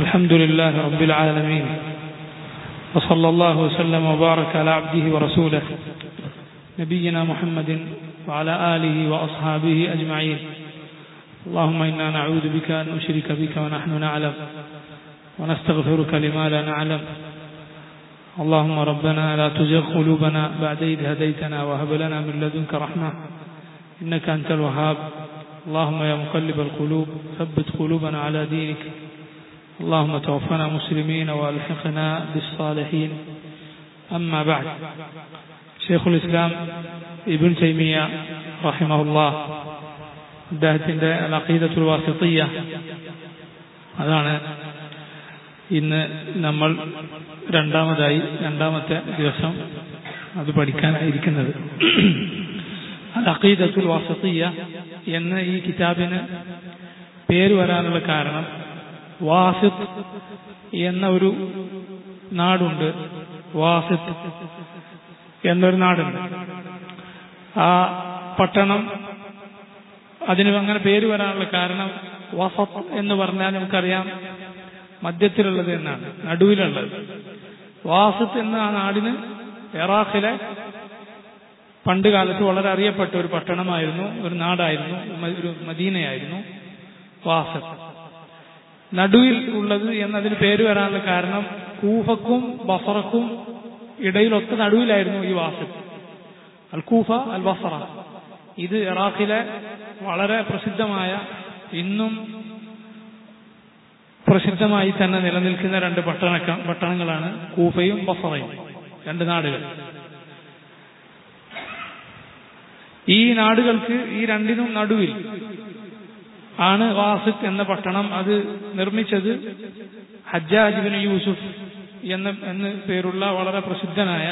الحمد لله رب العالمين وصلى الله وسلم وبارك على عبده ورسوله نبينا محمد وعلى آله وأصحابه أجمعين اللهم إنا نعوذ بك أن نشرك بك ونحن نعلم ونستغفرك لما لا نعلم اللهم ربنا لا تزغ قلوبنا بعد إذ هديتنا وهب لنا من لدنك رحمة إنك أنت الوهاب اللهم يا مقلب القلوب ثبت قلوبنا على دينك اللهم توفنا مسلمين والحقنا بالصالحين أما بعد شيخ الإسلام ابن تيمية رحمه الله അദ്ദേഹത്തിൻ്റെ അലഖീദത്തുൽ വാസിത്തിയ അതാണ് ഇന്ന് നമ്മൾ രണ്ടാമതായി രണ്ടാമത്തെ ദിവസം അത് പഠിക്കാനായിരിക്കുന്നത് അലഖീദത്തുൽ വാസത്തിയ എന്ന ഈ കിതാബിന് പേര് വരാനുള്ള കാരണം വാസിത്ത് എന്ന ഒരു നാടുണ്ട് വാസിത്ത് എന്നൊരു നാടുണ്ട് ആ പട്ടണം അതിന് അങ്ങനെ പേര് വരാനുള്ള കാരണം വസത്ത് എന്ന് പറഞ്ഞാൽ നമുക്കറിയാം മധ്യത്തിലുള്ളത് എന്നാണ് നടുവിലുള്ളത് വാസത്ത് എന്ന ആ നാടിന് ഇറാഖിലെ പണ്ട് കാലത്ത് വളരെ അറിയപ്പെട്ട ഒരു പട്ടണമായിരുന്നു ഒരു നാടായിരുന്നു ഒരു മദീനയായിരുന്നു വാസത്ത് നടുവിൽ ഉള്ളത് എന്നതിന് പേര് വരാനുള്ള കാരണം കൂഫക്കും ബസറക്കും ഇടയിലൊത്ത നടുവിലായിരുന്നു ഈ വാസത്ത് അൽ കൂഫ അൽ ബസറ ഇത് ഇറാഖിലെ വളരെ പ്രസിദ്ധമായ ഇന്നും പ്രസിദ്ധമായി തന്നെ നിലനിൽക്കുന്ന രണ്ട് പട്ടണ പട്ടണങ്ങളാണ് കൂഫയും ബസറയും രണ്ട് നാടുകൾ ഈ നാടുകൾക്ക് ഈ രണ്ടിനും നടുവിൽ ആണ് വാസിഖ് എന്ന പട്ടണം അത് നിർമ്മിച്ചത് ഹജ്ജാജിബിൻ യൂസുഫ് എന്ന എന്ന് പേരുള്ള വളരെ പ്രസിദ്ധനായ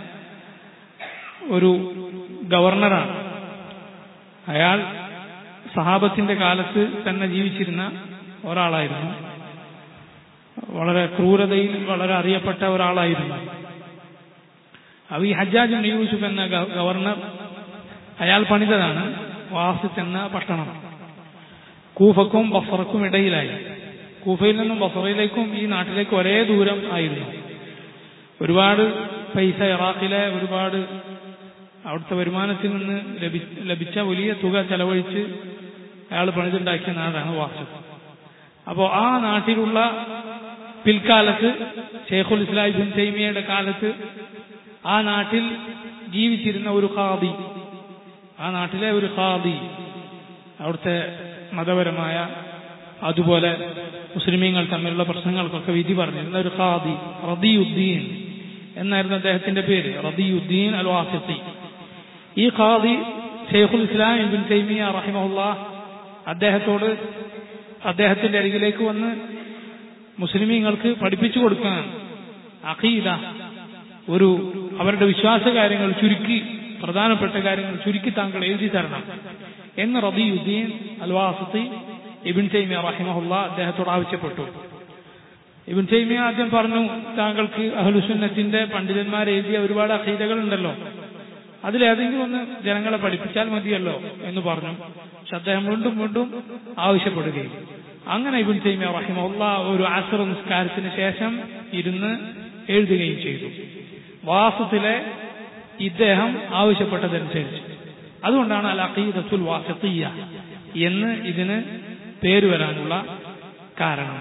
ഒരു ഗവർണറാണ് അയാൾ സഹാബത്തിന്റെ കാലത്ത് തന്നെ ജീവിച്ചിരുന്ന ഒരാളായിരുന്നു വളരെ ക്രൂരതയിൽ വളരെ അറിയപ്പെട്ട ഒരാളായിരുന്നു അവ ഈ ഹജ്ജാജ് യൂസുഫ് എന്ന ഗവർണർ അയാൾ പണിതതാണ് വാസിത്ത് എന്ന പട്ടണം കൂഫക്കും ബസറക്കും ഇടയിലായി കൂഫയിൽ നിന്നും ബസറയിലേക്കും ഈ നാട്ടിലേക്ക് ഒരേ ദൂരം ആയിരുന്നു ഒരുപാട് പൈസ ഇറാഖിലെ ഒരുപാട് അവിടുത്തെ വരുമാനത്തിൽ നിന്ന് ലഭിച്ച വലിയ തുക ചെലവഴിച്ച് അയാൾ പണിതുണ്ടാക്കിയ നാടാണ് വാസത്ത് അപ്പോൾ ആ നാട്ടിലുള്ള പിൽക്കാലത്ത് ഷെയ്ഖുൽ ഇസ്ലാം ബിൻ തൈമിയയുടെ കാലത്ത് ആ നാട്ടിൽ ജീവിച്ചിരുന്ന ഒരു ഖാദി ആ നാട്ടിലെ ഒരു ഖാദി അവിടുത്തെ മതപരമായ അതുപോലെ മുസ്ലിമീങ്ങൾ തമ്മിലുള്ള പ്രശ്നങ്ങൾക്കൊക്കെ വിധി പറഞ്ഞിരുന്ന ഒരു ഖാദി റദിയുദ്ദീൻ എന്നായിരുന്നു അദ്ദേഹത്തിന്റെ പേര് റദിയുദ്ദീൻ അൽ വാസിത്തി ഈ ഖാദി ഷെയ്ഖുൽ ഇസ്ലാം ഇബിൻ തൈമിയ റഹിമഹുല്ല അദ്ദേഹത്തോട് അദ്ദേഹത്തിന്റെ അരികിലേക്ക് വന്ന് മുസ്ലിമീങ്ങൾക്ക് പഠിപ്പിച്ചു കൊടുക്കാൻ അഖീദ ഒരു അവരുടെ വിശ്വാസ കാര്യങ്ങൾ ചുരുക്കി പ്രധാനപ്പെട്ട കാര്യങ്ങൾ ചുരുക്കി താങ്കൾ എഴുതി തരണം എന്ന് റബിയുദ്ദീൻ അൽവാസത്തി ഇബിൻ തൈമിയ റഹിമഹുല്ല അദ്ദേഹത്തോട് ആവശ്യപ്പെട്ടു ഇബിൻ തൈമിയ ആദ്യം പറഞ്ഞു താങ്കൾക്ക് അഹ്ലുസുന്നത്തിന്റെ പണ്ഡിതന്മാർ എഴുതിയ ഒരുപാട് അഖീദകൾ ഉണ്ടല്ലോ അതിലേതെങ്കിലും ഒന്ന് ജനങ്ങളെ പഠിപ്പിച്ചാൽ മതിയല്ലോ എന്ന് പറഞ്ഞു പക്ഷെ അദ്ദേഹം വീണ്ടും വീണ്ടും ആവശ്യപ്പെടുകയും അങ്ങനെ ഇബിൻ തൈമിയ റഹിമുള്ള ഒരു അസർ നിസ്കാരത്തിന് ശേഷം ഇരുന്ന് എഴുതുകയും ചെയ്തു വാസത്തിലെ ഇദ്ദേഹം ആവശ്യപ്പെട്ടതനുസരിച്ച് അതുകൊണ്ടാണ് അൽ അഖീദത്തുൽ വാസത്തിയ എന്ന് ഇതിന് പേര് വരാനുള്ള കാരണം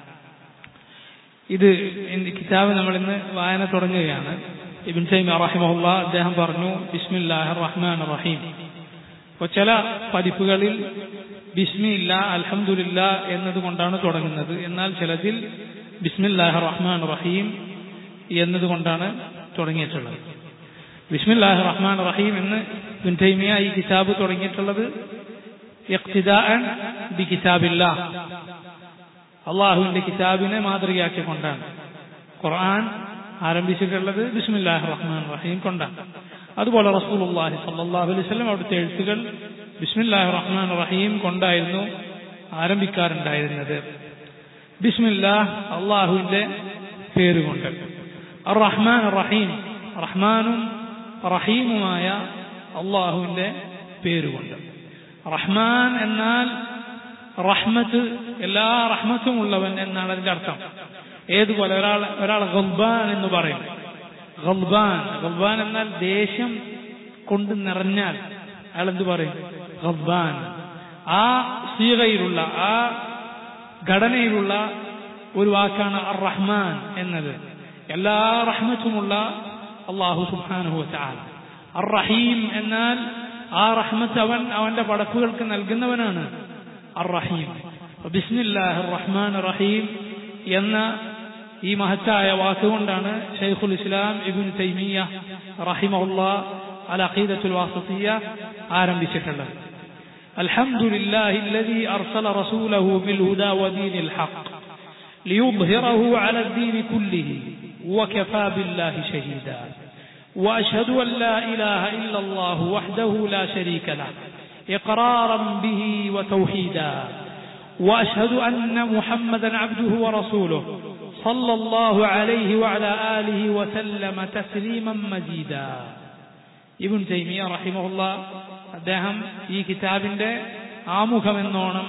ഇത് കിതാബ് നമ്മൾ ഇന്ന് വായന തുടങ്ങുകയാണ് ഇബിൻ തൈമിയ റഹിമുള്ള അദ്ദേഹം പറഞ്ഞു ബിസ്മില്ലാഹിർ റഹ്മാൻ റഹീം അപ്പോൾ ചില പതിപ്പുകളിൽ ബിസ്മില്ല അൽഹംദുലില്ല എന്നതുകൊണ്ടാണ് തുടങ്ങുന്നത് എന്നാൽ ചിലതിൽ ബിസ്മില്ലാഹ് റഹ്മാൻ റഹീം എന്നതുകൊണ്ടാണ് തുടങ്ങിയിട്ടുള്ളത് ബിസ്മില്ലാഹ് റഹ്മാൻ റഹീം എന്ന് ബിൻ തൈമിയ ഈ കിതാബ് തുടങ്ങിയിട്ടുള്ളത് ബി കിതാബില്ല അള്ളാഹുവിന്റെ കിതാബിനെ മാതൃകയാക്കിക്കൊണ്ടാണ് ഖുർആൻ ആരംഭിച്ചിട്ടുള്ളത് ബിസ്മില്ലാഹ് റഹ്മാൻ റഹീം കൊണ്ടാണ് അതുപോലെ റസൂലുള്ളാഹി സല്ലല്ലാഹു അലൈഹി വസല്ലം അവിടുത്തെ എഴുത്തുകൾ ബിസ്മില്ലാഹി റഹ്മാൻ റഹീം കൊണ്ടായിരുന്നു ആരംഭിക്കാറുണ്ടായിരുന്നത് ബിസ്മില്ലാഹ് അള്ളാഹുവിന്റെ പേരുകൊണ്ട് റഹ്മാൻ റഹീം റഹ്മാനും റഹീമുമായ അള്ളാഹുവിന്റെ പേരുകൊണ്ട് റഹ്മാൻ എന്നാൽ റഹ്മത്ത് എല്ലാ റഹ്മത്തും ഉള്ളവൻ എന്നാണ് അതിന്റെ അർത്ഥം ഏതുപോലെ ഒരാൾ ഒരാൾ ഗൽബാൻ എന്ന് പറയും ഗൽബാൻ ഗൽബാൻ എന്നാൽ ദേഷ്യം കൊണ്ട് നിറഞ്ഞാൽ അയാൾ എന്ത് പറയും ഗൽബാൻ ആ സീകയിലുള്ള ആ ഘടനയിലുള്ള ഒരു വാക്കാണ് അർ റഹ്മാൻ എന്നത് എല്ലാ റഹ്മത്തുമുള്ള അള്ളാഹു സുബ്ഹാനഹു വതആല അർ റഹീം എന്നാൽ ആ റഹ്മത്ത് അവൻ അവന്റെ പടപ്പുകൾക്ക് നൽകുന്നവനാണ് അർ റഹീം ബിസ്മില്ലാഹിർ റഹ്മാൻ റഹീം എന്ന ഈ മഹത്തായ വാക്കുകൊണ്ടാണ് ഷെയ്ഖുൽ ഇസ്ലാം ഇബുൻ തൈമിയ റഹിമഹുല്ലാ അൽ അഖീദത്തുൽ വാസിത്തിയ ആരംഭിച്ചിട്ടുള്ളത് الحمد لله الذي أرسل رسوله بالهدى ودين الحق ليظهره على الدين كله وكفى بالله شهيدا وأشهد أن لا إله إلا الله وحده لا شريك له إقرارا به وتوحيدا وأشهد أن محمدا عبده ورسوله صلى الله عليه وعلى آله وسلم تسليما مزيدا ഇബുൻ തൈമിയ റഹിമുള്ള അദ്ദേഹം ഈ കിതാബിന്റെ ആമുഖമെന്നോണം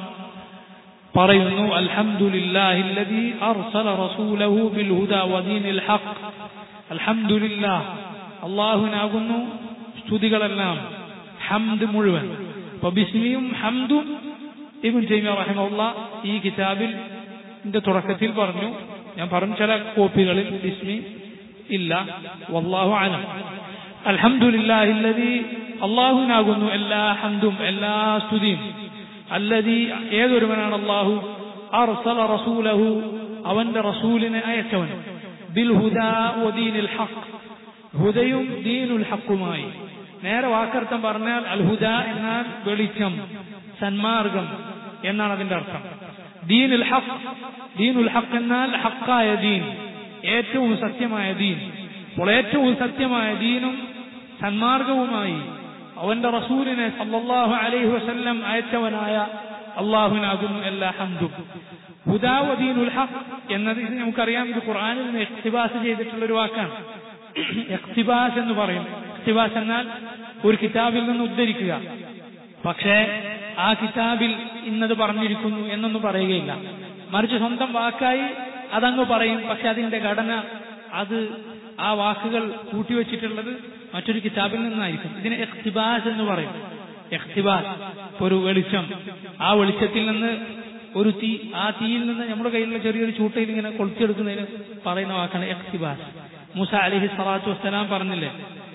പറയുന്നു അൽഹംദുലില്ലാഹില്ലദി അർസല റസൂലഹു ബിൽ ഹുദാ വദീനിൽ ഹഖ് അൽഹംദുലില്ലാഹ് അല്ലാഹുവിനാകുന്നു സ്തുതികളെല്ലാം ഹംദ് മുഴുവൻ അപ്പൊ ബിസ്മിയും ഹംദും ഇബുൻ തൈമിയ റഹിമുള്ള ഈ കിതാബിൽ തുടക്കത്തിൽ പറഞ്ഞു ഞാൻ പറഞ്ഞു ചില കോപ്പികളിൽ ബിസ്മി ഇല്ല വല്ലാഹു അലം അൽഹംദുലില്ലാഹില്ലദി അള്ളാഹുവിനാകുന്നു എല്ലാ ഹന്തും എല്ലാ സ്തുതിയും അല്ലതി ഏതൊരുവനാണ് അള്ളാഹു അർസല റസൂലഹു അവന്റെ റസൂലിനെ അയച്ചവൻ ബിൽ ഹുദാ വദീനിൽ ഹഖ് ഹുദയും ദീനുൽ ഹക്കുമായി നേരെ വാക്കർത്ഥം പറഞ്ഞാൽ അൽ ഹുദ എന്നാൽ വെളിച്ചം സന്മാർഗം എന്നാണ് അതിന്റെ അർത്ഥം ദീനുൽ ഹഖ് ദീനുൽ ഹഖ് എന്നാൽ ഹക്കായ ദീൻ ഏറ്റവും സത്യമായ ദീൻ അപ്പോൾ ഏറ്റവും സത്യമായ ദീനും സന്മാർഗവുമായി അവന്റെ റസൂലിനെ സല്ലല്ലാഹു അലൈഹി വസല്ലം അയച്ചവനായ അള്ളാഹുവിനാകുന്നു എല്ലാ ഹംദും ഹുദാവദീനുൽ ഹഖ് എന്നത് ഇത് നമുക്കറിയാം ഇത് ഖുർആനിൽ നിന്ന് എക്തിബാസ് ചെയ്തിട്ടുള്ള ഒരു വാക്കാണ് എക്തിബാസ് എന്ന് പറയും എക്തിബാസ് എന്നാൽ ഒരു കിതാബിൽ നിന്ന് ഉദ്ധരിക്കുക പക്ഷേ ആ കിതാബിൽ ഇന്നത് പറഞ്ഞിരിക്കുന്നു എന്നൊന്നും പറയുകയില്ല മറിച്ച് സ്വന്തം വാക്കായി അതങ്ങ് പറയും പക്ഷെ അതിന്റെ ഘടന അത് ആ വാക്കുകൾ കൂട്ടിവെച്ചിട്ടുള്ളത് മറ്റൊരു കിതാബിൽ നിന്നായിരിക്കും ഇതിന് എഖ്തിബാസ് എന്ന് പറയും എഖ്തിബാസ് ഒരു വെളിച്ചം ആ വെളിച്ചത്തിൽ നിന്ന് ഒരു തീ ആ തീയിൽ നിന്ന് നമ്മുടെ കയ്യിലുള്ള ചെറിയൊരു ചൂട്ടയിൽ ഇങ്ങനെ കൊളുത്തിയെടുക്കുന്നതിന് പറയുന്ന വാക്കാണ് എഖ്തിബാസ് മൂസ അലിഹി സ്വലാത്തു വസ്സലാം പറഞ്ഞില്ലേ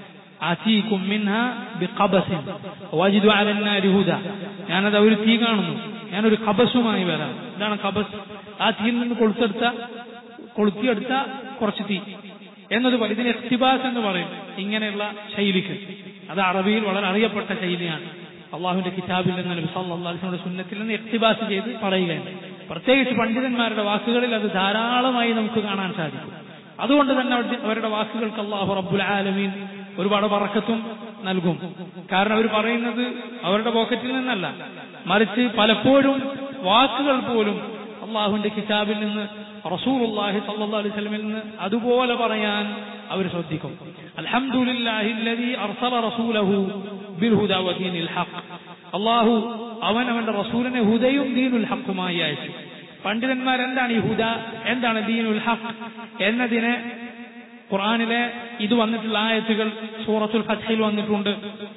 ആതീകും മിൻഹ ബിഖബസിൻ വജിദു അലന്നാ രുഹുദ ഞാനത് ഒരു തീ കാണുന്നു ഞാനൊരു ഖബസുമായി വരാം ഇതാണ് ഖബസ് ആ തീയിൽ നിന്ന് കൊളുത്തെടുത്ത കൊളുത്തിയെടുത്ത കുറച്ച് തീ എന്നത് പറയും ഇതിന് എക്തിബാസ് എന്ന് പറയും ഇങ്ങനെയുള്ള ശൈലിക്ക് അത് അറബിയിൽ വളരെ അറിയപ്പെട്ട ശൈലിയാണ് അള്ളാഹുവിന്റെ കിതാബിൽ നിന്ന് നബി സല്ലല്ലാഹു അലൈഹി വസല്ലം സുന്നത്തിൽ നിന്ന് എക്തിബാസ് ചെയ്ത് പറയുകയാണ് പ്രത്യേകിച്ച് പണ്ഡിതന്മാരുടെ വാക്കുകളിൽ അത് ധാരാളമായി നമുക്ക് കാണാൻ സാധിക്കും അതുകൊണ്ട് തന്നെ അവരുടെ വാക്കുകൾക്ക് അള്ളാഹു റബ്ബുൽ ആലമീൻ ഒരുപാട് പറക്കത്തും നൽകും കാരണം അവർ പറയുന്നത് അവരുടെ പോക്കറ്റിൽ നിന്നല്ല മറിച്ച് പലപ്പോഴും വാക്കുകൾ പോലും അള്ളാഹുവിന്റെ കിതാബിൽ നിന്ന് റസൂലുള്ളാഹി സല്ലല്ലാഹു അലൈഹി വസല്ലമയിൽ നിന്ന് അതുപോലെ പറയാൻ അവർ ശ്രദ്ധിക്കും അൽഹംദുലില്ലാഹി അല്ലദീ അർസല റസൂലഹു ബിൽ ഹുദാ വദീനിൽ ഹഖ് അള്ളാഹു അവൻ അവന്റെ റസൂലിനെ ഹുദയും ദീനുൽ ഹക്കുമായി അയച്ചു പണ്ഡിതന്മാർ എന്താണ് ഈ ഹുദ എന്താണ് ദീനുൽ ഹഖ് എന്നതിനെ ഖുർആനിലെ ഇത് വന്നിട്ടുള്ള ആയത്തുകൾ സൂറത്തുൽ ഫത്ഹിൽ വന്നിട്ടുണ്ട്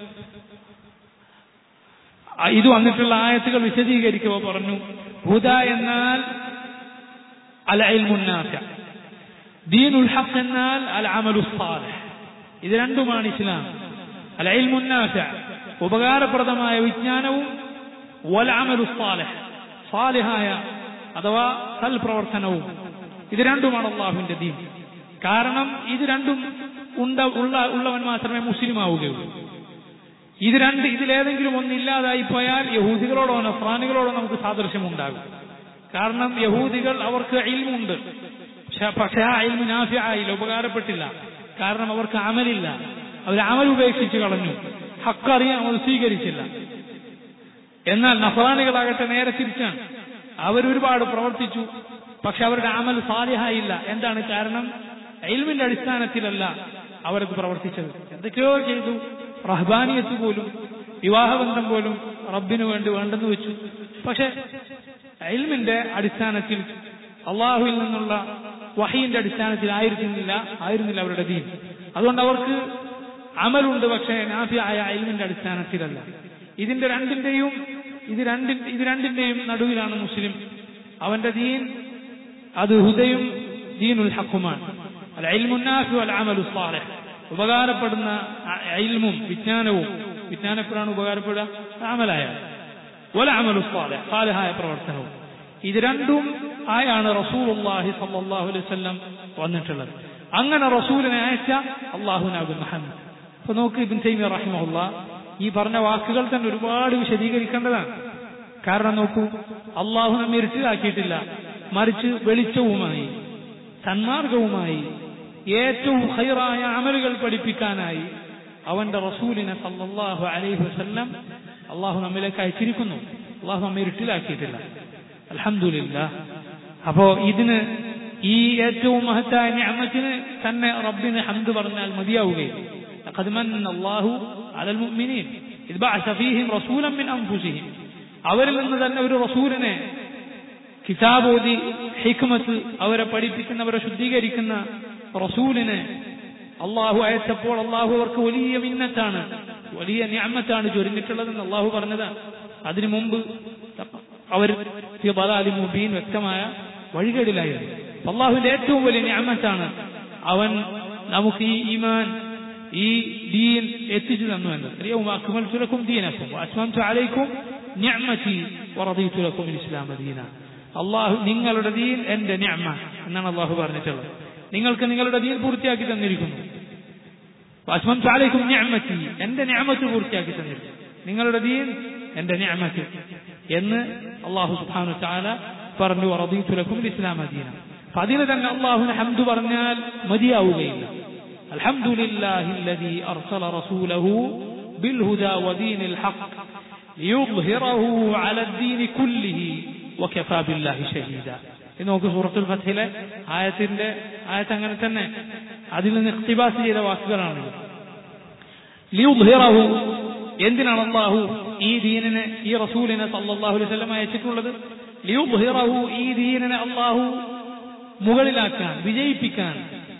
ഇത് വന്നിട്ടുള്ള ആയത്തുകൾ വിശദീകരിക്കുക പറഞ്ഞു ഹുദ എന്നാൽ അൽ ഇൽമുന്നാഫ ദീനുൽ ഹഖ് എന്നാൽ അൽ അമലു സാലിഹ് ഇത് രണ്ടുമാണ് ഇസ്ലാം അൽ ഇൽമുന്നാഫ ഉപകാരപ്രദമായ വിജ്ഞാനവും വൽ അമലു സാലിഹ് സാലിഹായ അഥവാ സൽപ്രവർത്തനവും ഇത് രണ്ടുമാണ് അള്ളാഹുവിന്റെ ദീൻ കാരണം ഇത് രണ്ടും ഉണ്ട ഉള്ള ഉള്ളവൻ മാത്രമേ മുസ്ലിം ആവുകയുള്ളൂ ഇത് രണ്ട് ഇതിലേതെങ്കിലും ഒന്നില്ലാതായി പോയാൽ യഹൂദികളോടോ നഫ്രാനികളോടോ നമുക്ക് സാദൃശ്യമുണ്ടാകും കാരണം യഹൂദികൾ അവർക്ക് ഇൽമുണ്ട് പക്ഷെ ആ ഇൽമു നാഫി ആയില്ല ഉപകാരപ്പെട്ടില്ല കാരണം അവർക്ക് അമലില്ല അവർ അമൽ ഉപേക്ഷിച്ച് കളഞ്ഞു ഹക്കറിയാൻ അവർ സ്വീകരിച്ചില്ല എന്നാൽ നഫറാനികളാകട്ടെ നേരെ തിരിച്ചാണ് അവരൊരുപാട് പ്രവർത്തിച്ചു പക്ഷെ അവരുടെ അമൽ സാലിഹായില്ല എന്താണ് കാരണം എൽമിന്റെ അടിസ്ഥാനത്തിലല്ല അവരത് പ്രവർത്തിച്ചത് എന്തൊക്കെയോ ചെയ്തു റഹ്ബാനിയത്ത് പോലും വിവാഹബന്ധം പോലും റബ്ബിനു വേണ്ടി വേണ്ടെന്ന് വെച്ചു പക്ഷെ ഇൽമിന്റെ അടിസ്ഥാനത്തിൽ അള്ളാഹുവിൽ നിന്നുള്ള വഹീന്റെ അടിസ്ഥാനത്തിൽ ആയിരുന്നില്ല ആയിരുന്നില്ല അവരുടെ ദീൻ അതുകൊണ്ട് അവർക്ക് അമലുണ്ട് പക്ഷേ നാഫിയായ ഇൽമിന്റെ അടിസ്ഥാനത്തിലല്ല ഇതിന്റെ രണ്ടിന്റെയും ഇത് രണ്ടി ഇത് രണ്ടിന്റെയും നടുവിലാണ് മുസ്ലിം അവന്റെ ദീൻ അത് ഹുദയും ദീനുൽ ഹക്കുമാണ് അൽ ഇൽമുന്നാഫി വൽ അമലു സ്വാലിഹ് ഉപകാരപ്പെടുന്ന ഇൽമും വിജ്ഞാനവും വിജ്ഞാനപ്പെടാണ് ഉപകാരപ്പെടുക അമലായ വല അമലു സ്വാലിഹ് സാലിഹായ പ്രവർത്തനവും ഇത് രണ്ടും ആയാണ് റസൂലുള്ളാഹി സല്ലല്ലാഹു അലൈഹി വസല്ലം വന്നിട്ടുള്ളത് അങ്ങനെ റസൂലിനെ അയച്ച അള്ളാഹുനാബു മുഹമ്മദ് അപ്പൊ നോക്ക് ഇബിൻ തൈമിയ റഹിമഹുല്ല ഈ പറഞ്ഞ വാക്കുകൾ തന്നെ ഒരുപാട് വിശദീകരിക്കേണ്ടതാണ് കാരണം നോക്കൂ അള്ളാഹു നമ്മെ ഇരുട്ടിലാക്കിയിട്ടില്ല മറിച്ച് വെളിച്ചവുമായി സന്മാർഗവുമായി ഏറ്റവും ഹൈറായ അമലുകൾ പഠിപ്പിക്കാനായി അവന്റെ റസൂലിനെ സല്ലല്ലാഹു അലൈഹി വസല്ലം അള്ളാഹു നമ്മിലേക്ക് അയച്ചിരിക്കുന്നു അള്ളാഹു നമ്മെ ഇരുട്ടിലാക്കിയിട്ടില്ല അലഹമില്ല അപ്പോ ഇതിന് ഈ ഏറ്റവും മഹത്തായ ഞാമത്തിന് തന്നെ റബ്ബിന് ഹംദ് പറഞ്ഞാൽ മതിയാവുകയും لقد من الله على المؤمنين إذ بعث فيهم رسولا من أنفسهم അവരിൽ നിന്ന് തന്നെ ഒരു റസൂലിനെ കിതാബോധി ഹിക്മത്ത് അവരെ പഠിപ്പിക്കുന്ന അവരെ ശുദ്ധീകരിക്കുന്ന റസൂലിനെ അള്ളാഹു അയച്ചപ്പോൾ അള്ളാഹു അവർക്ക് വലിയ മിന്നത്താണ് വലിയ ഞാമത്താണ് ചൊരിഞ്ഞിട്ടുള്ളതെന്ന് അള്ളാഹു പറഞ്ഞതാണ് അതിനു മുമ്പ് അവർ മുബീൻ വ്യക്തമായ വഴികേടിലായിരുന്നു അള്ളാഹുവിന്റെ ഏറ്റവും വലിയ ഞാമത്താണ് അവൻ നമുക്ക് ഈ ഈമാൻ ഈ ദീൻ എത്തിച്ചു തന്നു എന്നത് അറിയാവും അക്മൽതു ലക്കും ദീനക്കും അസ്മംതു അലൈക്കും നിഅമതി വറദീതു ലക്കും ഇസ്ലാം ദീന അള്ളാഹു നിങ്ങളുടെ ദീൻ എന്റെ നിഅമ എന്നാണ് അള്ളാഹു പറഞ്ഞിട്ടുള്ളത് നിങ്ങൾക്ക് നിങ്ങളുടെ ദീൻ പൂർത്തിയാക്കി തന്നിരിക്കുന്നു അസ്മംതു അലൈക്കും നിഅമതി എന്റെ നിഅമത്ത് പൂർത്തിയാക്കി തന്നിരിക്കുന്നു നിങ്ങളുടെ ദീൻ എന്റെ നിഅമത്ത് എന്ന് അള്ളാഹു സുബ്ഹാനഹു തആല പറഞ്ഞു വറദീതു ലക്കും ഇസ്ലാം ദീന അപ്പൊ അതിന് തന്നെ അള്ളാഹുവിന് ഹംദ് പറഞ്ഞാൽ മതിയാവുകയില്ല الحمد لله الذي أرسل رسوله بالهدى ودين الحق ليظهره على الدين كله وكفى بالله شهيدا എന്ന് നോക്ക് സൂറത്തുൽ ഫത്തിലെ ആയത്തിന്റെ ആയത്ത് അങ്ങനെ തന്നെ അതിൽ നിന്ന് ഇഖ്തിബാസ് ചെയ്ത വാക്കുകളാണ് ലിയുദ്ഹിറഹു എന്തിനാണ് അള്ളാഹു ഈ ദീനിനെ ഈ റസൂലിനെ സല്ലല്ലാഹു അലൈഹി വസല്ലം അയച്ചിട്ടുള്ളത് ലിയുദ്ഹിറഹു ഈ ദീനിനെ അള്ളാഹു മുകളിലാക്കാൻ വിജയിപ്പിക്കാൻ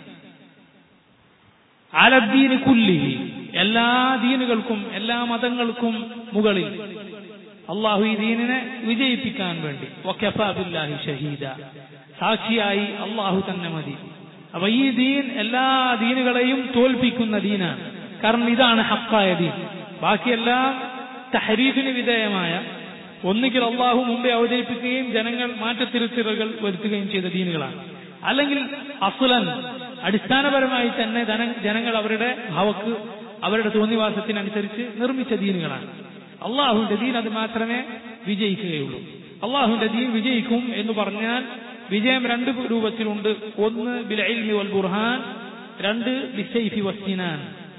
അലദ്ദീന് കുല്ലിഹി എല്ലാ ദീനുകൾക്കും എല്ലാ മതങ്ങൾക്കും മുകളിൽ അള്ളാഹു ഈ ദീനിനെ വിജയിപ്പിക്കാൻ വേണ്ടി വക്കഫാബില്ലാഹി ഷഹീദ സാക്ഷിയായി അള്ളാഹു തന്നെ മതി അപ്പൊ ഈ ദീൻ എല്ലാ ദീനുകളെയും തോൽപ്പിക്കുന്ന ദീനാണ് കാരണം ഇതാണ് ഹക്കായ ദീൻ ബാക്കിയെല്ലാം തഹരീഫിന് വിധേയമായ ഒന്നുകിൽ അള്ളാഹു മുമ്പേ അവതരിപ്പിക്കുകയും ജനങ്ങൾ മാറ്റത്തിരുത്തലുകൾ വരുത്തുകയും ചെയ്ത ദീനുകളാണ് അല്ലെങ്കിൽ അസുലൻ അടിസ്ഥാനപരമായി തന്നെ ജനങ്ങൾ അവരുടെ ഭാവക്ക് അവരുടെ തോന്നിവാസത്തിനനുസരിച്ച് നിർമ്മിച്ച ദീനുകളാണ് അള്ളാഹുവിന്റെ ദീൻ അത് മാത്രമേ വിജയിക്കുകയുള്ളൂ അള്ളാഹുവിന്റെ ദീൻ വിജയിക്കും എന്ന് പറഞ്ഞാൽ വിജയം രണ്ട് രൂപത്തിലുണ്ട് ഒന്ന് ബിൽഇൽമി വൽ ബുർഹാൻ രണ്ട് ബിസൈഫി വസ്തിനാൻ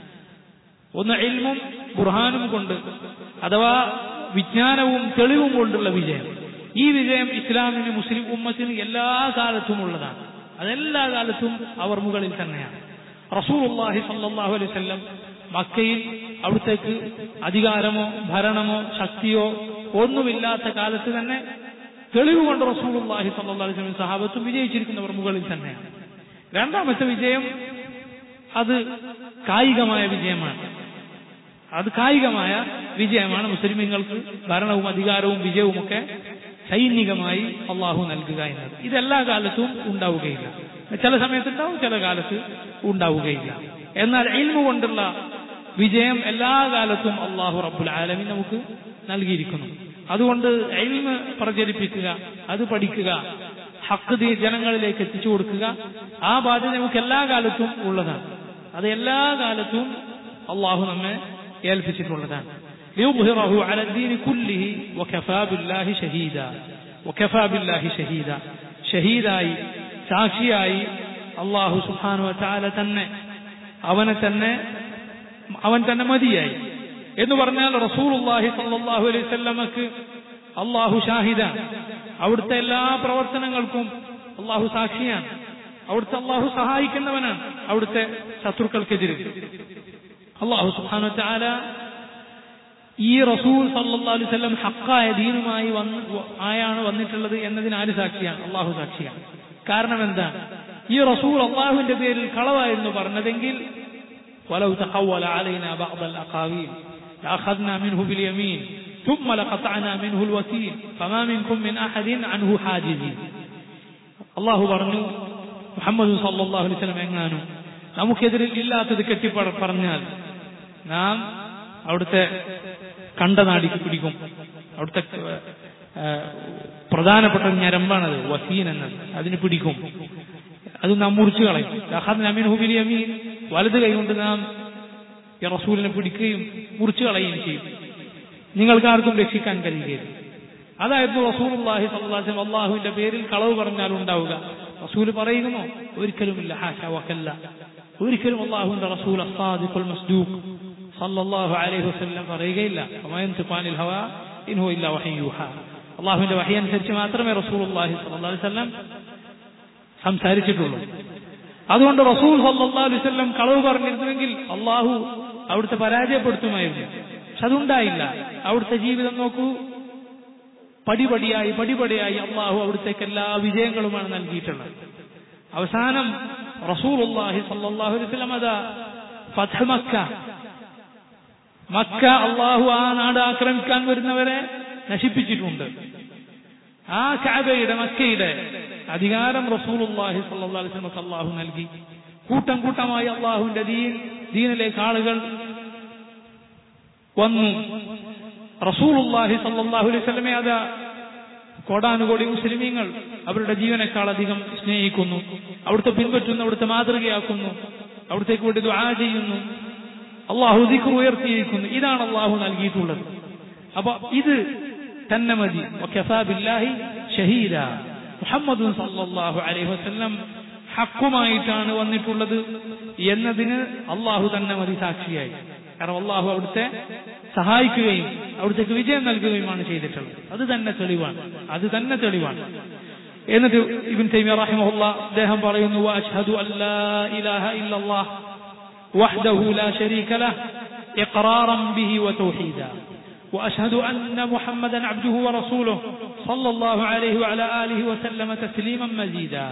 ഒന്ന് ഇൽമും ബുർഹാനും കൊണ്ട് അഥവാ വിജ്ഞാനവും തെളിവും കൊണ്ടുള്ള വിജയം ഈ വിജയം ഇസ്ലാമിന് മുസ്ലിം ഉമ്മത്തിന് എല്ലാ കാലത്തും ഉള്ളതാണ് അതെല്ലാ കാലത്തും അവർ മുകളിൽ തന്നെയാണ് റസൂലുള്ളാഹി സല്ലല്ലാഹു അലൈഹി വസല്ലം മക്കയിൽ അവിടത്തേക്ക് അധികാരമോ ഭരണമോ ശക്തിയോ ഒന്നുമില്ലാത്ത കാലത്ത് തന്നെ തെളിവ് കൊണ്ട് റസൂലുള്ളാഹി സല്ലല്ലാഹു അലൈഹി വസല്ലം സഹാബത്തും വിജയിച്ചിരിക്കുന്നവർ മുകളിൽ തന്നെയാണ് രണ്ടാമത്തെ വിജയം അത് കായികമായ വിജയമാണ് അത് കായികമായ വിജയമാണ് മുസ്ലിമീങ്ങൾക്ക് ഭരണവും അധികാരവും വിജയവും ഒക്കെ സൈനികമായി അള്ളാഹു നൽകുക എന്നത് ഇതെല്ലാ കാലത്തും ഉണ്ടാവുകയില്ല ചില സമയത്തുണ്ടാവും ചില കാലത്ത് ഉണ്ടാവുകയില്ല എന്നാൽ ഇൽമു കൊണ്ടുള്ള വിജയം എല്ലാ കാലത്തും അള്ളാഹു റബ്ബുൽ ആലമി നമുക്ക് നൽകിയിരിക്കുന്നു അതുകൊണ്ട് ഇൽമ് പ്രചരിപ്പിക്കുക അത് പഠിക്കുക ഹക്ക് ജനങ്ങളിലേക്ക് എത്തിച്ചു കൊടുക്കുക ആ ബാധ്യത നമുക്ക് എല്ലാ കാലത്തും ഉള്ളതാണ് അത് എല്ലാ കാലത്തും അള്ളാഹു നമ്മെ ഏൽപ്പിച്ചിട്ടുള്ളതാണ് ليظهره على الدين كله وكفى بالله شهيدا وكفى بالله شهيدا ഷഹീദായി സാക്ഷിയായി അള്ളാഹു സുഹാനു ചാല തന്നെ അവനെ തന്നെ അവൻ തന്നെ മതിയായി എന്ന് പറഞ്ഞാൽ റസൂലുള്ളാഹി സല്ലല്ലാഹു അലൈഹി വസല്ലമക്ക് അള്ളാഹു ഷാഹിദാണ് അവിടുത്തെ എല്ലാ പ്രവർത്തനങ്ങൾക്കും അള്ളാഹു സാക്ഷിയാണ് അവിടുത്തെ അള്ളാഹു സഹായിക്കുന്നവനാണ് അവിടുത്തെ ശത്രുക്കൾക്കെതിരെ അള്ളാഹു സുഹാനു ചാല ഈ റസൂൽ സല്ലല്ലാഹു അലൈഹി വസല്ലം ഹക്കായ ദീനുമായി വന്ന് ആയാണ് വന്നിട്ടുള്ളത് എന്നതിന് ആര് സാക്ഷിയാണ് അള്ളാഹു സാക്ഷിയാണ് കാരണം എന്താണ് ഈ റസൂൽ അള്ളാഹുവിന്റെ പേരിൽ കളവായിരുന്നു പറഞ്ഞതെങ്കിൽ ولو تقول علينا بعض الأقاويل لأخذنا منه باليمين ثم لقطعنا منه الوتين فما منكم من أحد عنه حاجزين الله പറഞ്ഞു മുഹമ്മദ് സല്ലല്ലാഹു അലൈഹി വസല്ലം എങ്ങാനും നമുക്കെതിരിൽ ഇല്ലാത്തത് കെട്ടി പറഞ്ഞാൽ നാം അവിടുത്തെ കണ്ടനാടിക്ക് പിടിക്കും അവിടുത്തെ പ്രധാനപ്പെട്ട ഞരമ്പാണത് വസീൻ എന്നത് അതിന് പിടിക്കും അത് നാം മുറിച്ചു കളയും അമീൻ ഹുബിൽ അമീൻ വലത് കൈകൊണ്ട് നാം ഈ റസൂലിനെ പിടിക്കുകയും മുറിച്ചു കളയുകയും ചെയ്യും നിങ്ങൾക്ക് ആർക്കും രക്ഷിക്കാൻ കഴിയുകയില്ല അതായിരുന്നു റസൂലുള്ളാഹി സ്വല്ലല്ലാഹു അലൈഹി വസല്ലം അള്ളാഹുവിന്റെ പേരിൽ കളവ് പറഞ്ഞാൽ ഉണ്ടാവുക റസൂൽ പറയുമോ ഒരിക്കലുമില്ല ഹാഷ വക്കല്ല ഒരിക്കലും അള്ളാഹുവിന്റെ റസൂൽ അസ്സാദിഖുൽ മസ്ദൂഖ് സല്ലല്ലാഹു അലൈഹി വസല്ലം പറയുകയില്ല വമയൻതിഖാനിൽ ഹവാ ഇൻഹു ഇല്ലാ വഹയ്യു യൂഹാ അള്ളാഹുവിന്റെ വഹി അനുസരിച്ച് മാത്രമേ റസൂലുള്ളാഹി സ്വല്ലല്ലാഹു അലൈഹി വസല്ലം സംസാരിച്ചിട്ടുള്ളൂ അതുകൊണ്ട് റസൂൽ സല്ലല്ലാഹു അലൈഹി വസല്ലം കളവ് പറഞ്ഞിരുന്നുവെങ്കിൽ അള്ളാഹു അവിടുത്തെ പരാജയപ്പെടുത്തുമായിരുന്നു പക്ഷെ അതുണ്ടായില്ല അവിടുത്തെ ജീവിതം നോക്കൂ പടിപടിയായി പടിപടിയായി അള്ളാഹു അവിടുത്തേക്ക് എല്ലാ വിജയങ്ങളുമാണ് നൽകിയിട്ടുള്ളത് അവസാനം റസൂലുള്ളാഹി സല്ലല്ലാഹു അലൈഹി വസല്ലം അതാ ഫത്ഹ് മക്ക മക്ക അള്ളാഹു ആ നാട് ആക്രമിക്കാൻ വരുന്നവരെ നശിപ്പിച്ചിട്ടുണ്ട് ആ കാബയുടെ മക്കയുടെ അധികാരം റസൂലുള്ളാഹി സല്ലല്ലാഹു അലൈഹി വസല്ലം അള്ളാഹു നൽകി കൂട്ടം കൂട്ടമായി അള്ളാഹുവിന്റെ ദീൻ ദീനിലേക്ക് ആളുകൾ വന്നു റസൂലുള്ളാഹി സല്ലല്ലാഹു അലൈഹി വസല്ലമെ അതാ കോടാനുകോടി മുസ്ലിമീങ്ങൾ അവരുടെ ജീവനേക്കാൾ അധികം സ്നേഹിക്കുന്നു അവിടുത്തെ പിൻപറ്റുന്നു അവിടുത്തെ മാതൃകയാക്കുന്നു അവിടത്തേക്ക് വേണ്ടി ദുആ ചെയ്യുന്നു അള്ളാഹു ദിക്ർ ഉയർത്തിയിരിക്കുന്നു ഇതാണ് അള്ളാഹു നൽകിയിട്ടുള്ളത് അപ്പൊ ഇത് തന്നെ മതി ബില്ലാഹി ഷഹീദ മുഹമ്മദ് സല്ലല്ലാഹു അലൈഹി വസല്ലം ഹക്കുമായിട്ടാണ് വന്നിട്ടുള്ളത് എന്നതിന് അള്ളാഹു തന്നെ മതി സാക്ഷിയായി കാരണം അള്ളാഹു അവിടുത്തെ സഹായിക്കുകയും അവിടുത്തേക്ക് വിജയം നൽകുകയുമാണ് ചെയ്തിട്ടുള്ളത് അത് തന്നെ തെളിവാണ് അത് തന്നെ തെളിവാണ് എന്നിട്ട് ഇബിൻ തൈമിയ റഹിമഹുല്ല അദ്ദേഹം പറയുന്നു അഷ്ഹദു അല്ലാ ഇലാഹ ഇല്ലല്ലാഹ് وحده لا شريك له إقرارا به وتوحيدا وأشهد أن محمدا عبده ورسوله صلى الله عليه وعلى آله وسلم تسليما مزيدا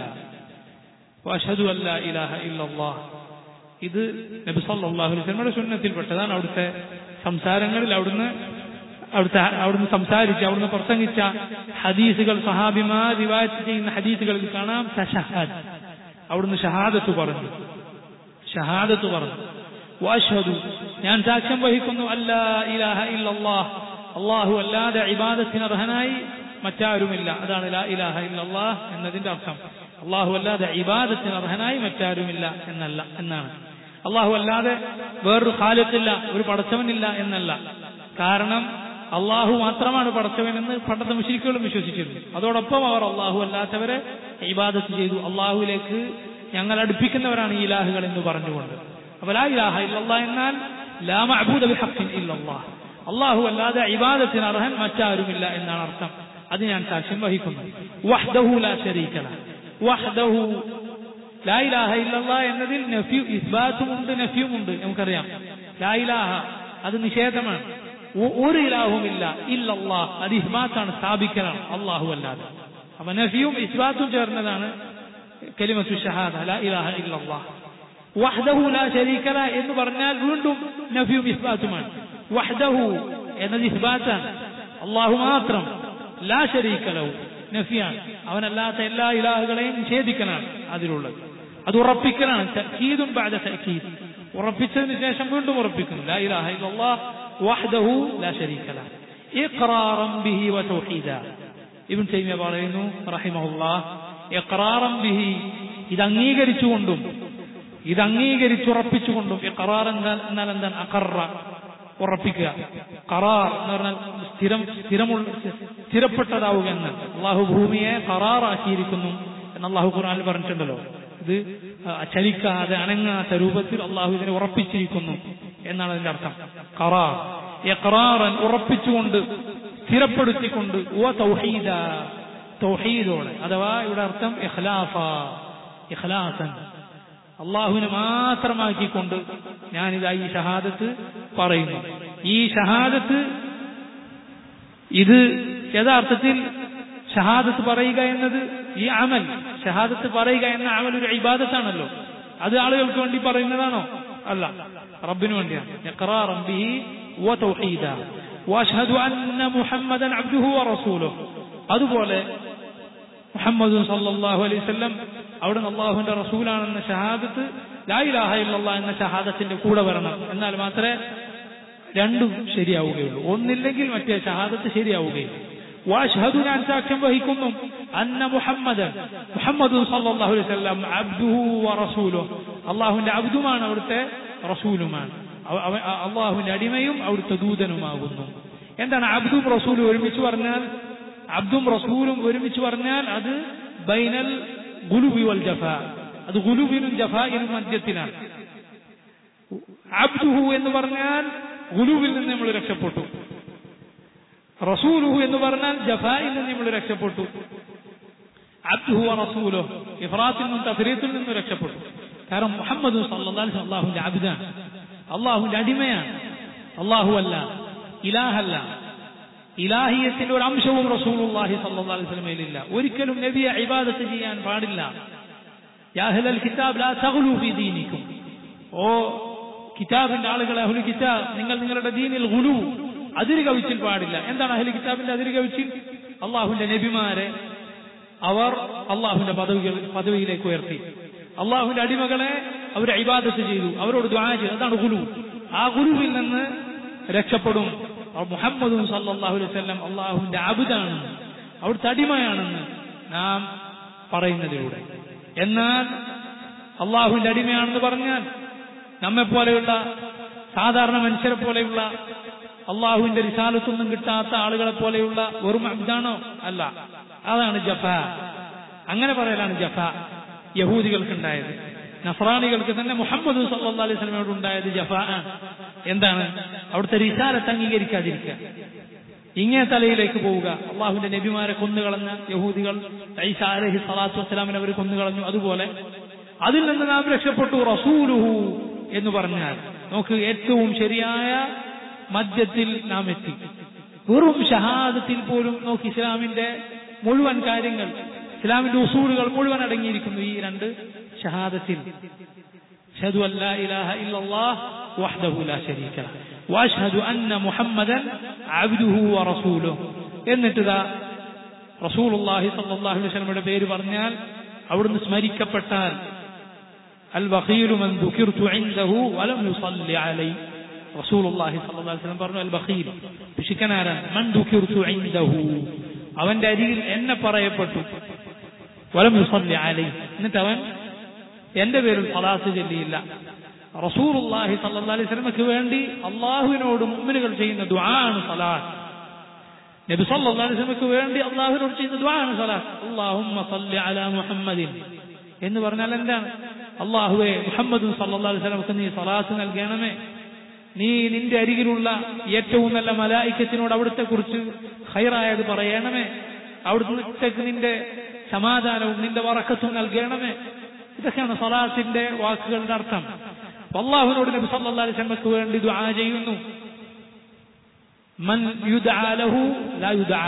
وأشهد أن لا إله إلا الله ഇത് നബി സല്ലല്ലാഹു അലൈഹി വസല്ലമയുടെ സുന്നത്തിൽപ്പെട്ടതാണ് അവിടുത്തെ സംസാരങ്ങളിൽ അവിടുന്ന് അവിടുത്തെ അവിടുന്ന് സംസാരിച്ച അവിടുന്ന് പ്രസംഗിച്ച ഹദീസുകൾ സഹാബിമാർ റിവായത്ത് ചെയ്യുന്ന ഹദീസുകളിൽ കാണാം തഷഹദ് അവിടുന്ന് ഷഹാദത്ത് പറഞ്ഞു ഷഹാദത്ത് പറഞ്ഞു വാഷഹദു ഞാൻ സാക്ഷ്യം വഹിക്കുന്നു അല്ലാ ഇലാഹ ഇല്ലല്ലാഹ് അള്ളാഹു അല്ലാതെ ഇബാദത്തിന് അർഹനായി മറ്റാരുമില്ല അതാണ് ലാ ഇലാഹ ഇല്ലല്ലാഹ് എന്നതിന്റെ അർത്ഥം അള്ളാഹു അല്ലാതെ ഇബാദത്തിന് അർഹനായി മറ്റാരുമില്ല എന്നല്ല എന്നാണ് അള്ളാഹു അല്ലാതെ വേറൊരു ഖാലിഖില്ല ഒരു പടച്ചവനില്ല എന്നല്ല കാരണം അള്ളാഹു മാത്രമാണ് പടച്ചവനെന്ന് പണ്ടത്തെ മുഷിരിക്കുകളും വിശ്വസിച്ചിരുന്നു അതോടൊപ്പം അവർ അള്ളാഹു അല്ലാത്തവരെ ഇബാദത്ത് ചെയ്തു അള്ളാഹുവിലേക്ക് ഞങ്ങൾ അടുപ്പിക്കുന്നവരാണ് ഈ ഇലാഹുകൾ എന്ന് പറഞ്ഞുകൊണ്ട് അപ്പൊ ലാ ഇലാഹ ഇല്ലല്ലാ എന്നാൽ ലാ മഅബൂദ ബിഹഖിൻ ഇല്ലല്ലാഹ് അള്ളാഹു അല്ലാതെ ഇബാദത്തിന് അർഹൻ മറ്റാരുമില്ല എന്നാണ് അർത്ഥം അത് ഞാൻ സാക്ഷ്യം വഹിക്കുന്നു വഹ്ദഹു ലാ ശരീക ലഹ് വഹ്ദഹു ലാ ഇലാഹ ഇല്ലല്ലാ എന്നതിൽ നഫ്യു ഇസ്ബാത്തുമുണ്ട് നഫ്യുമുണ്ട് നമുക്കറിയാം ലാ ഇലാഹ അത് നിഷേധമാണ് ഒരു ഇലാഹുമില്ല ഇല്ലല്ലാഹ് അത് ഇസ്ബാത്താണ് സ്ഥാപിക്കലാണ് അള്ളാഹു അല്ലാതെ അപ്പൊ നഫിയും ഇസ്ബാത്തും ചേർന്നതാണ് കലിമത്തു ഷഹാദ ലാ ഇലാഹ ഇല്ലല്ലാഹ് വഹ്ദഹു ലാ ശരീക ല എന്ന് പറഞ്ഞാൽ വീണ്ടും നഫിയും ഇസ്ബാത്തുമാണ് വഹ്ദഹു എന്നത് ഇസ്ബാത്താണ് അള്ളാഹു മാത്രം ലാ ശരീക ലഹു നഫിയാണ് അവനല്ലാത്ത എല്ലാ ഇലാഹുകളെയും നിഷേധിക്കലാണ് അതിലുള്ളത് അത് ഉറപ്പിക്കലാണ് തക്കീതും ബാദ തക്കീദ് ഉറപ്പിച്ചതിന് ശേഷം വീണ്ടും ഉറപ്പിക്കുന്നു ലാ ഇലാഹ ഇല്ലല്ലാഹ് വഹ്ദഹു ലാ ശരീക ല ഇഖ്റാറൻ ബിഹി വതൗഹീദ ഇബ്ൻ തൈമിയ പറയുന്നു റഹിമഹുല്ലാഹ് ഇഖ്റാറൻ ബിഹി ഇത് അംഗീകരിച്ചുകൊണ്ടും ഇത് അംഗീകരിച്ചുറപ്പിച്ചുകൊണ്ടും ഇഖ്റാർ എന്നാൽ എന്നാൽ എന്താണ് അഖറ ഉറപ്പിക്കുക ഖറാർ എന്ന് പറഞ്ഞാൽ സ്ഥിരം സ്ഥിരമുള്ള സ്ഥിരപ്പെട്ടതാവുക എന്ന് അള്ളാഹു ഭൂമിയെ ഖറാറാക്കിയിരിക്കുന്നു എന്ന് അള്ളാഹു ഖുർആനിൽ പറഞ്ഞിട്ടുണ്ടല്ലോ ഇത് ചലിക്കാതെ അനങ്ങാത്ത രൂപത്തിൽ അള്ളാഹു ഇതിനെ ഉറപ്പിച്ചിരിക്കുന്നു എന്നാണ് അതിന്റെ അർത്ഥം ഖറാർ ഇഖ്റാറൻ ഉറപ്പിച്ചുകൊണ്ട് സ്ഥിരപ്പെടുത്തിക്കൊണ്ട് ഓ തൗഹീദ തൗഹീദോടെ അഥവാ ഇവിടെ അർത്ഥം ഇഖ്ലാഫ ഇഖ്ലാസൻ അള്ളാഹുവിനെ മാത്രമാക്കിക്കൊണ്ട് ഞാനിതാ ഈ ഷഹാദത്ത് പറയുന്നു ഈ ഷഹാദത്ത് ഇത് യഥാർത്ഥത്തിൽ ഷഹാദത്ത് പറയുക എന്നത് ഈ അമൽ ഷഹാദത്ത് പറയുക എന്ന അമൽ ഒരു ഇബാദത്താണല്ലോ അത് ആളുകൾക്ക് വേണ്ടി പറയുന്നതാണോ അല്ല റബ്ബിന് വേണ്ടിയാണ് ഇഖ്റാറൻ ബിഹി വതൗഹീദ വഅഷ്ഹദു അന്ന മുഹമ്മദൻ അബ്ദുഹു വറസൂലുഹു അതുപോലെ മുഹമ്മദ് സല്ലല്ലാഹു അലൈഹി വസല്ലം അവിടുന്ന് അള്ളാഹുവിന്റെ റസൂലാണെന്ന ഷഹാദത്ത് ലാ ഇലാഹ ഇല്ലല്ലാഹ് എന്ന ഷഹാദത്തിന്റെ കൂടെ വരണം എന്നാൽ മാത്രമേ രണ്ടും ശരിയാവുകയുള്ളൂ ഒന്നില്ലെങ്കിൽ മറ്റേ ഷഹാദത്ത് ശരിയാവുകയില്ല വാഷ്ഹദു ഞാൻ സാക്ഷ്യം വഹിക്കുന്നു അന്ന മുഹമ്മദ് മുഹമ്മദ് സല്ലല്ലാഹു അലൈഹി വസല്ലം അബ്ദുഹു വറസൂലുഹു അള്ളാഹുവിന്റെ അബ്ദുമാണ് അവിടുത്തെ റസൂലുമാണ് അവ- അവ- അള്ളാഹുവിന്റെ അടിമയും അവിടുത്തെ ദൂതനുമാകുന്നു എന്താണ് അബ്ദും റസൂലും ഒരുമിച്ച് പറഞ്ഞാൽ അബ്ദും റസൂലും ഒരുമിച്ച് പറഞ്ഞാൽ അത് ബൈനൽ ഗുലുബി വൽ ജഫ അത് ഗുലുബിനും ജഫായിനും മധ്യത്തിലാണ് അബ്ദുഹു എന്ന് പറഞ്ഞാൽ ഗുലുവിൽ നിന്ന് നമ്മൾ രക്ഷപ്പെട്ടു റസൂലുഹു എന്ന് പറഞ്ഞാൽ ജഫായിൽ നിന്ന് നമ്മൾ രക്ഷപ്പെട്ടു അബ്ദുഹു റസൂലോ ഇഫ്രാത്തിൽ നിന്നും തഫരീത്തിൽ നിന്നും രക്ഷപ്പെട്ടു കാരണം മുഹമ്മദ് സല്ലല്ലാഹു അള്ളാഹുവിന്റെ അബിദാണ് അള്ളാഹുവിന്റെ അടിമയാണ് അള്ളാഹു അല്ല ഇലാഹല്ല ഇലാഹിയത്തിന്റെ ഒരു അംശവും റസൂലുള്ളാഹി സല്ലല്ലാഹു അലൈഹി വസല്ലമയിലില്ല ഒരിക്കലും നബിയെ ഇബാദത്ത് ചെയ്യാൻ പാടില്ല യാ അഹ്ലൽ കിതാബ് ലാ തഗ്ലൂ ഫീ ദീനിക്കും ഓ കിതാബിന്റെ ആളുകളെ അഹ്ലു കിതാബ് നിങ്ങൾ നിങ്ങളുടെ ദീനിൽ ഗുലു അതിര് കവിച്ചിൽ പാടില്ല എന്താണ് അഹ്ലു കിതാബിന്റെ അതിര് കവിച്ചിൽ അള്ളാഹുവിന്റെ നബിമാരെ അവർ അള്ളാഹുവിന്റെ പദവികൾ പദവിയിലേക്ക് ഉയർത്തി അള്ളാഹുവിന്റെ അടിമകളെ അവർ ഇബാദത്ത് ചെയ്തു അവരോട് ദ്വാ ചെയ്തു അതാണ് ഗുരു ആ ഗുരുവിൽ നിന്ന് രക്ഷപ്പെടും അവർ മുഹമ്മദും സല്ലല്ലാഹു അലൈഹി വസല്ലം അള്ളാഹുവിന്റെ അബുദാണെന്ന് അവിടുത്തെ അടിമയാണെന്ന് നാം പറയുന്നതിലൂടെ എന്നാൽ അള്ളാഹുവിന്റെ അടിമയാണെന്ന് പറഞ്ഞാൽ നമ്മെ പോലെയുള്ള സാധാരണ മനുഷ്യരെ പോലെയുള്ള അള്ളാഹുവിന്റെ റിസാലത്തൊന്നും കിട്ടാത്ത ആളുകളെ പോലെയുള്ള വെറും അബ്ദാണോ അല്ല അതാണ് ജഫ അങ്ങനെ പറയലാണ് ജഫ യഹൂദികൾക്കുണ്ടായത് നഫ്രാനികൾക്ക് തന്നെ മുഹമ്മദ് സല്ലല്ലാഹു അലൈഹി വസല്ലമയോട് ഉണ്ടായത് ജഫ ആണ് എന്താണ് അവിടുത്തെ റിസാലത്ത് അംഗീകരിക്കാതിരിക്കുക ഇങ്ങേ തലയിലേക്ക് പോവുക അള്ളാഹുവിന്റെ നബിമാരെ കൊന്നുകളഞ്ഞ യഹൂദികൾ ഐസ അലഹി സ്വലാത്തു വസ്സലാമിനെ അവർ കൊന്നുകളഞ്ഞു അതുപോലെ അതിൽ നിന്ന് നാം രക്ഷപ്പെട്ടു റസൂലുഹു എന്ന് പറഞ്ഞാൽ നമുക്ക് ഏറ്റവും ശരിയായ മധ്യത്തിൽ നാം എത്തി വെറും ഷഹാദത്തിൽ പോലും നോക്കി ഇസ്ലാമിന്റെ മുഴുവൻ കാര്യങ്ങൾ ഇസ്ലാമിന്റെ ഉസൂലുകൾ മുഴുവൻ അടങ്ങിയിരിക്കുന്നു ഈ രണ്ട് ഷഹാദത്തിൽ أشهد أن لا إله إلا الله وحده لا شريك له وأشهد أن محمدا عبده ورسوله എന്നിട്ടിതാ റസൂലുള്ളാഹി സ്വല്ലല്ലാഹു അലൈഹി വസല്ലമയുടെ പേര് പറഞ്ഞാൽ അവിടുന്ന് സ്മരിക്കപ്പെട്ടാൽ അൽ ബഖീലു മൻ ദുകിർതു ഇൻദഹു വലം യുസല്ലി അലൈ റസൂലുള്ളാഹി സ്വല്ലല്ലാഹു അലൈഹി വസല്ലം പറഞ്ഞു അൽ ബഖീൽ പിശുക്കനാരാൻ മൻ ദുകിർതു ഇൻദഹു അവന്റെ അരികിൽ എന്നെ പറയപ്പെട്ടു വലം യുസല്ലി അലൈ എന്നിട്ട് അവൻ എന്റെ പേരിൽ സലാത്ത് ചൊല്ലിയില്ല റസൂലുള്ളാഹി സല്ലല്ലാഹു അലൈഹി വസല്ലമക്ക് വേണ്ടി അള്ളാഹുവിനോട് മുഅ്മിനുകൾ ചെയ്യുന്ന ദുആണ് സലാത്ത് നബി സല്ലല്ലാഹു അലൈഹി വസല്ലമക്ക് വേണ്ടി അള്ളാഹുവിനോട് ചെയ്യുന്ന ദുആണ് സലാത്ത് അല്ലാഹുമ്മ സല്ലി അലാ മുഹമ്മദിൻ എന്ന് പറഞ്ഞാൽ എന്താണ് അള്ളാഹുവെ മുഹമ്മദ് സല്ലല്ലാഹു അലൈഹി വസല്ലമക്ക് നീ സലാത്ത് നൽകണമേ നീ നിന്റെ അരികിലുള്ള ഏറ്റവും നല്ല മലായിക്കത്തിനോട് അവിടുത്തെ കുറിച്ച് ഹൈറായത് പറയണമേ അവിടുത്തെ നിന്റെ സമാധാനവും നിന്റെ വറക്കത്തും നൽകണമേ ഇതൊക്കെയാണ് സലാത്തിന്റെ വാക്കുകളുടെ അർത്ഥം അള്ളാഹുവിനോട് നബി സല്ലല്ലാഹു അലൈഹി വസല്ലമക്ക് വേണ്ടി ദുആ ചെയ്യുന്നു മൻ യുദ്ആ ലഹു ലാ യുദ്ആ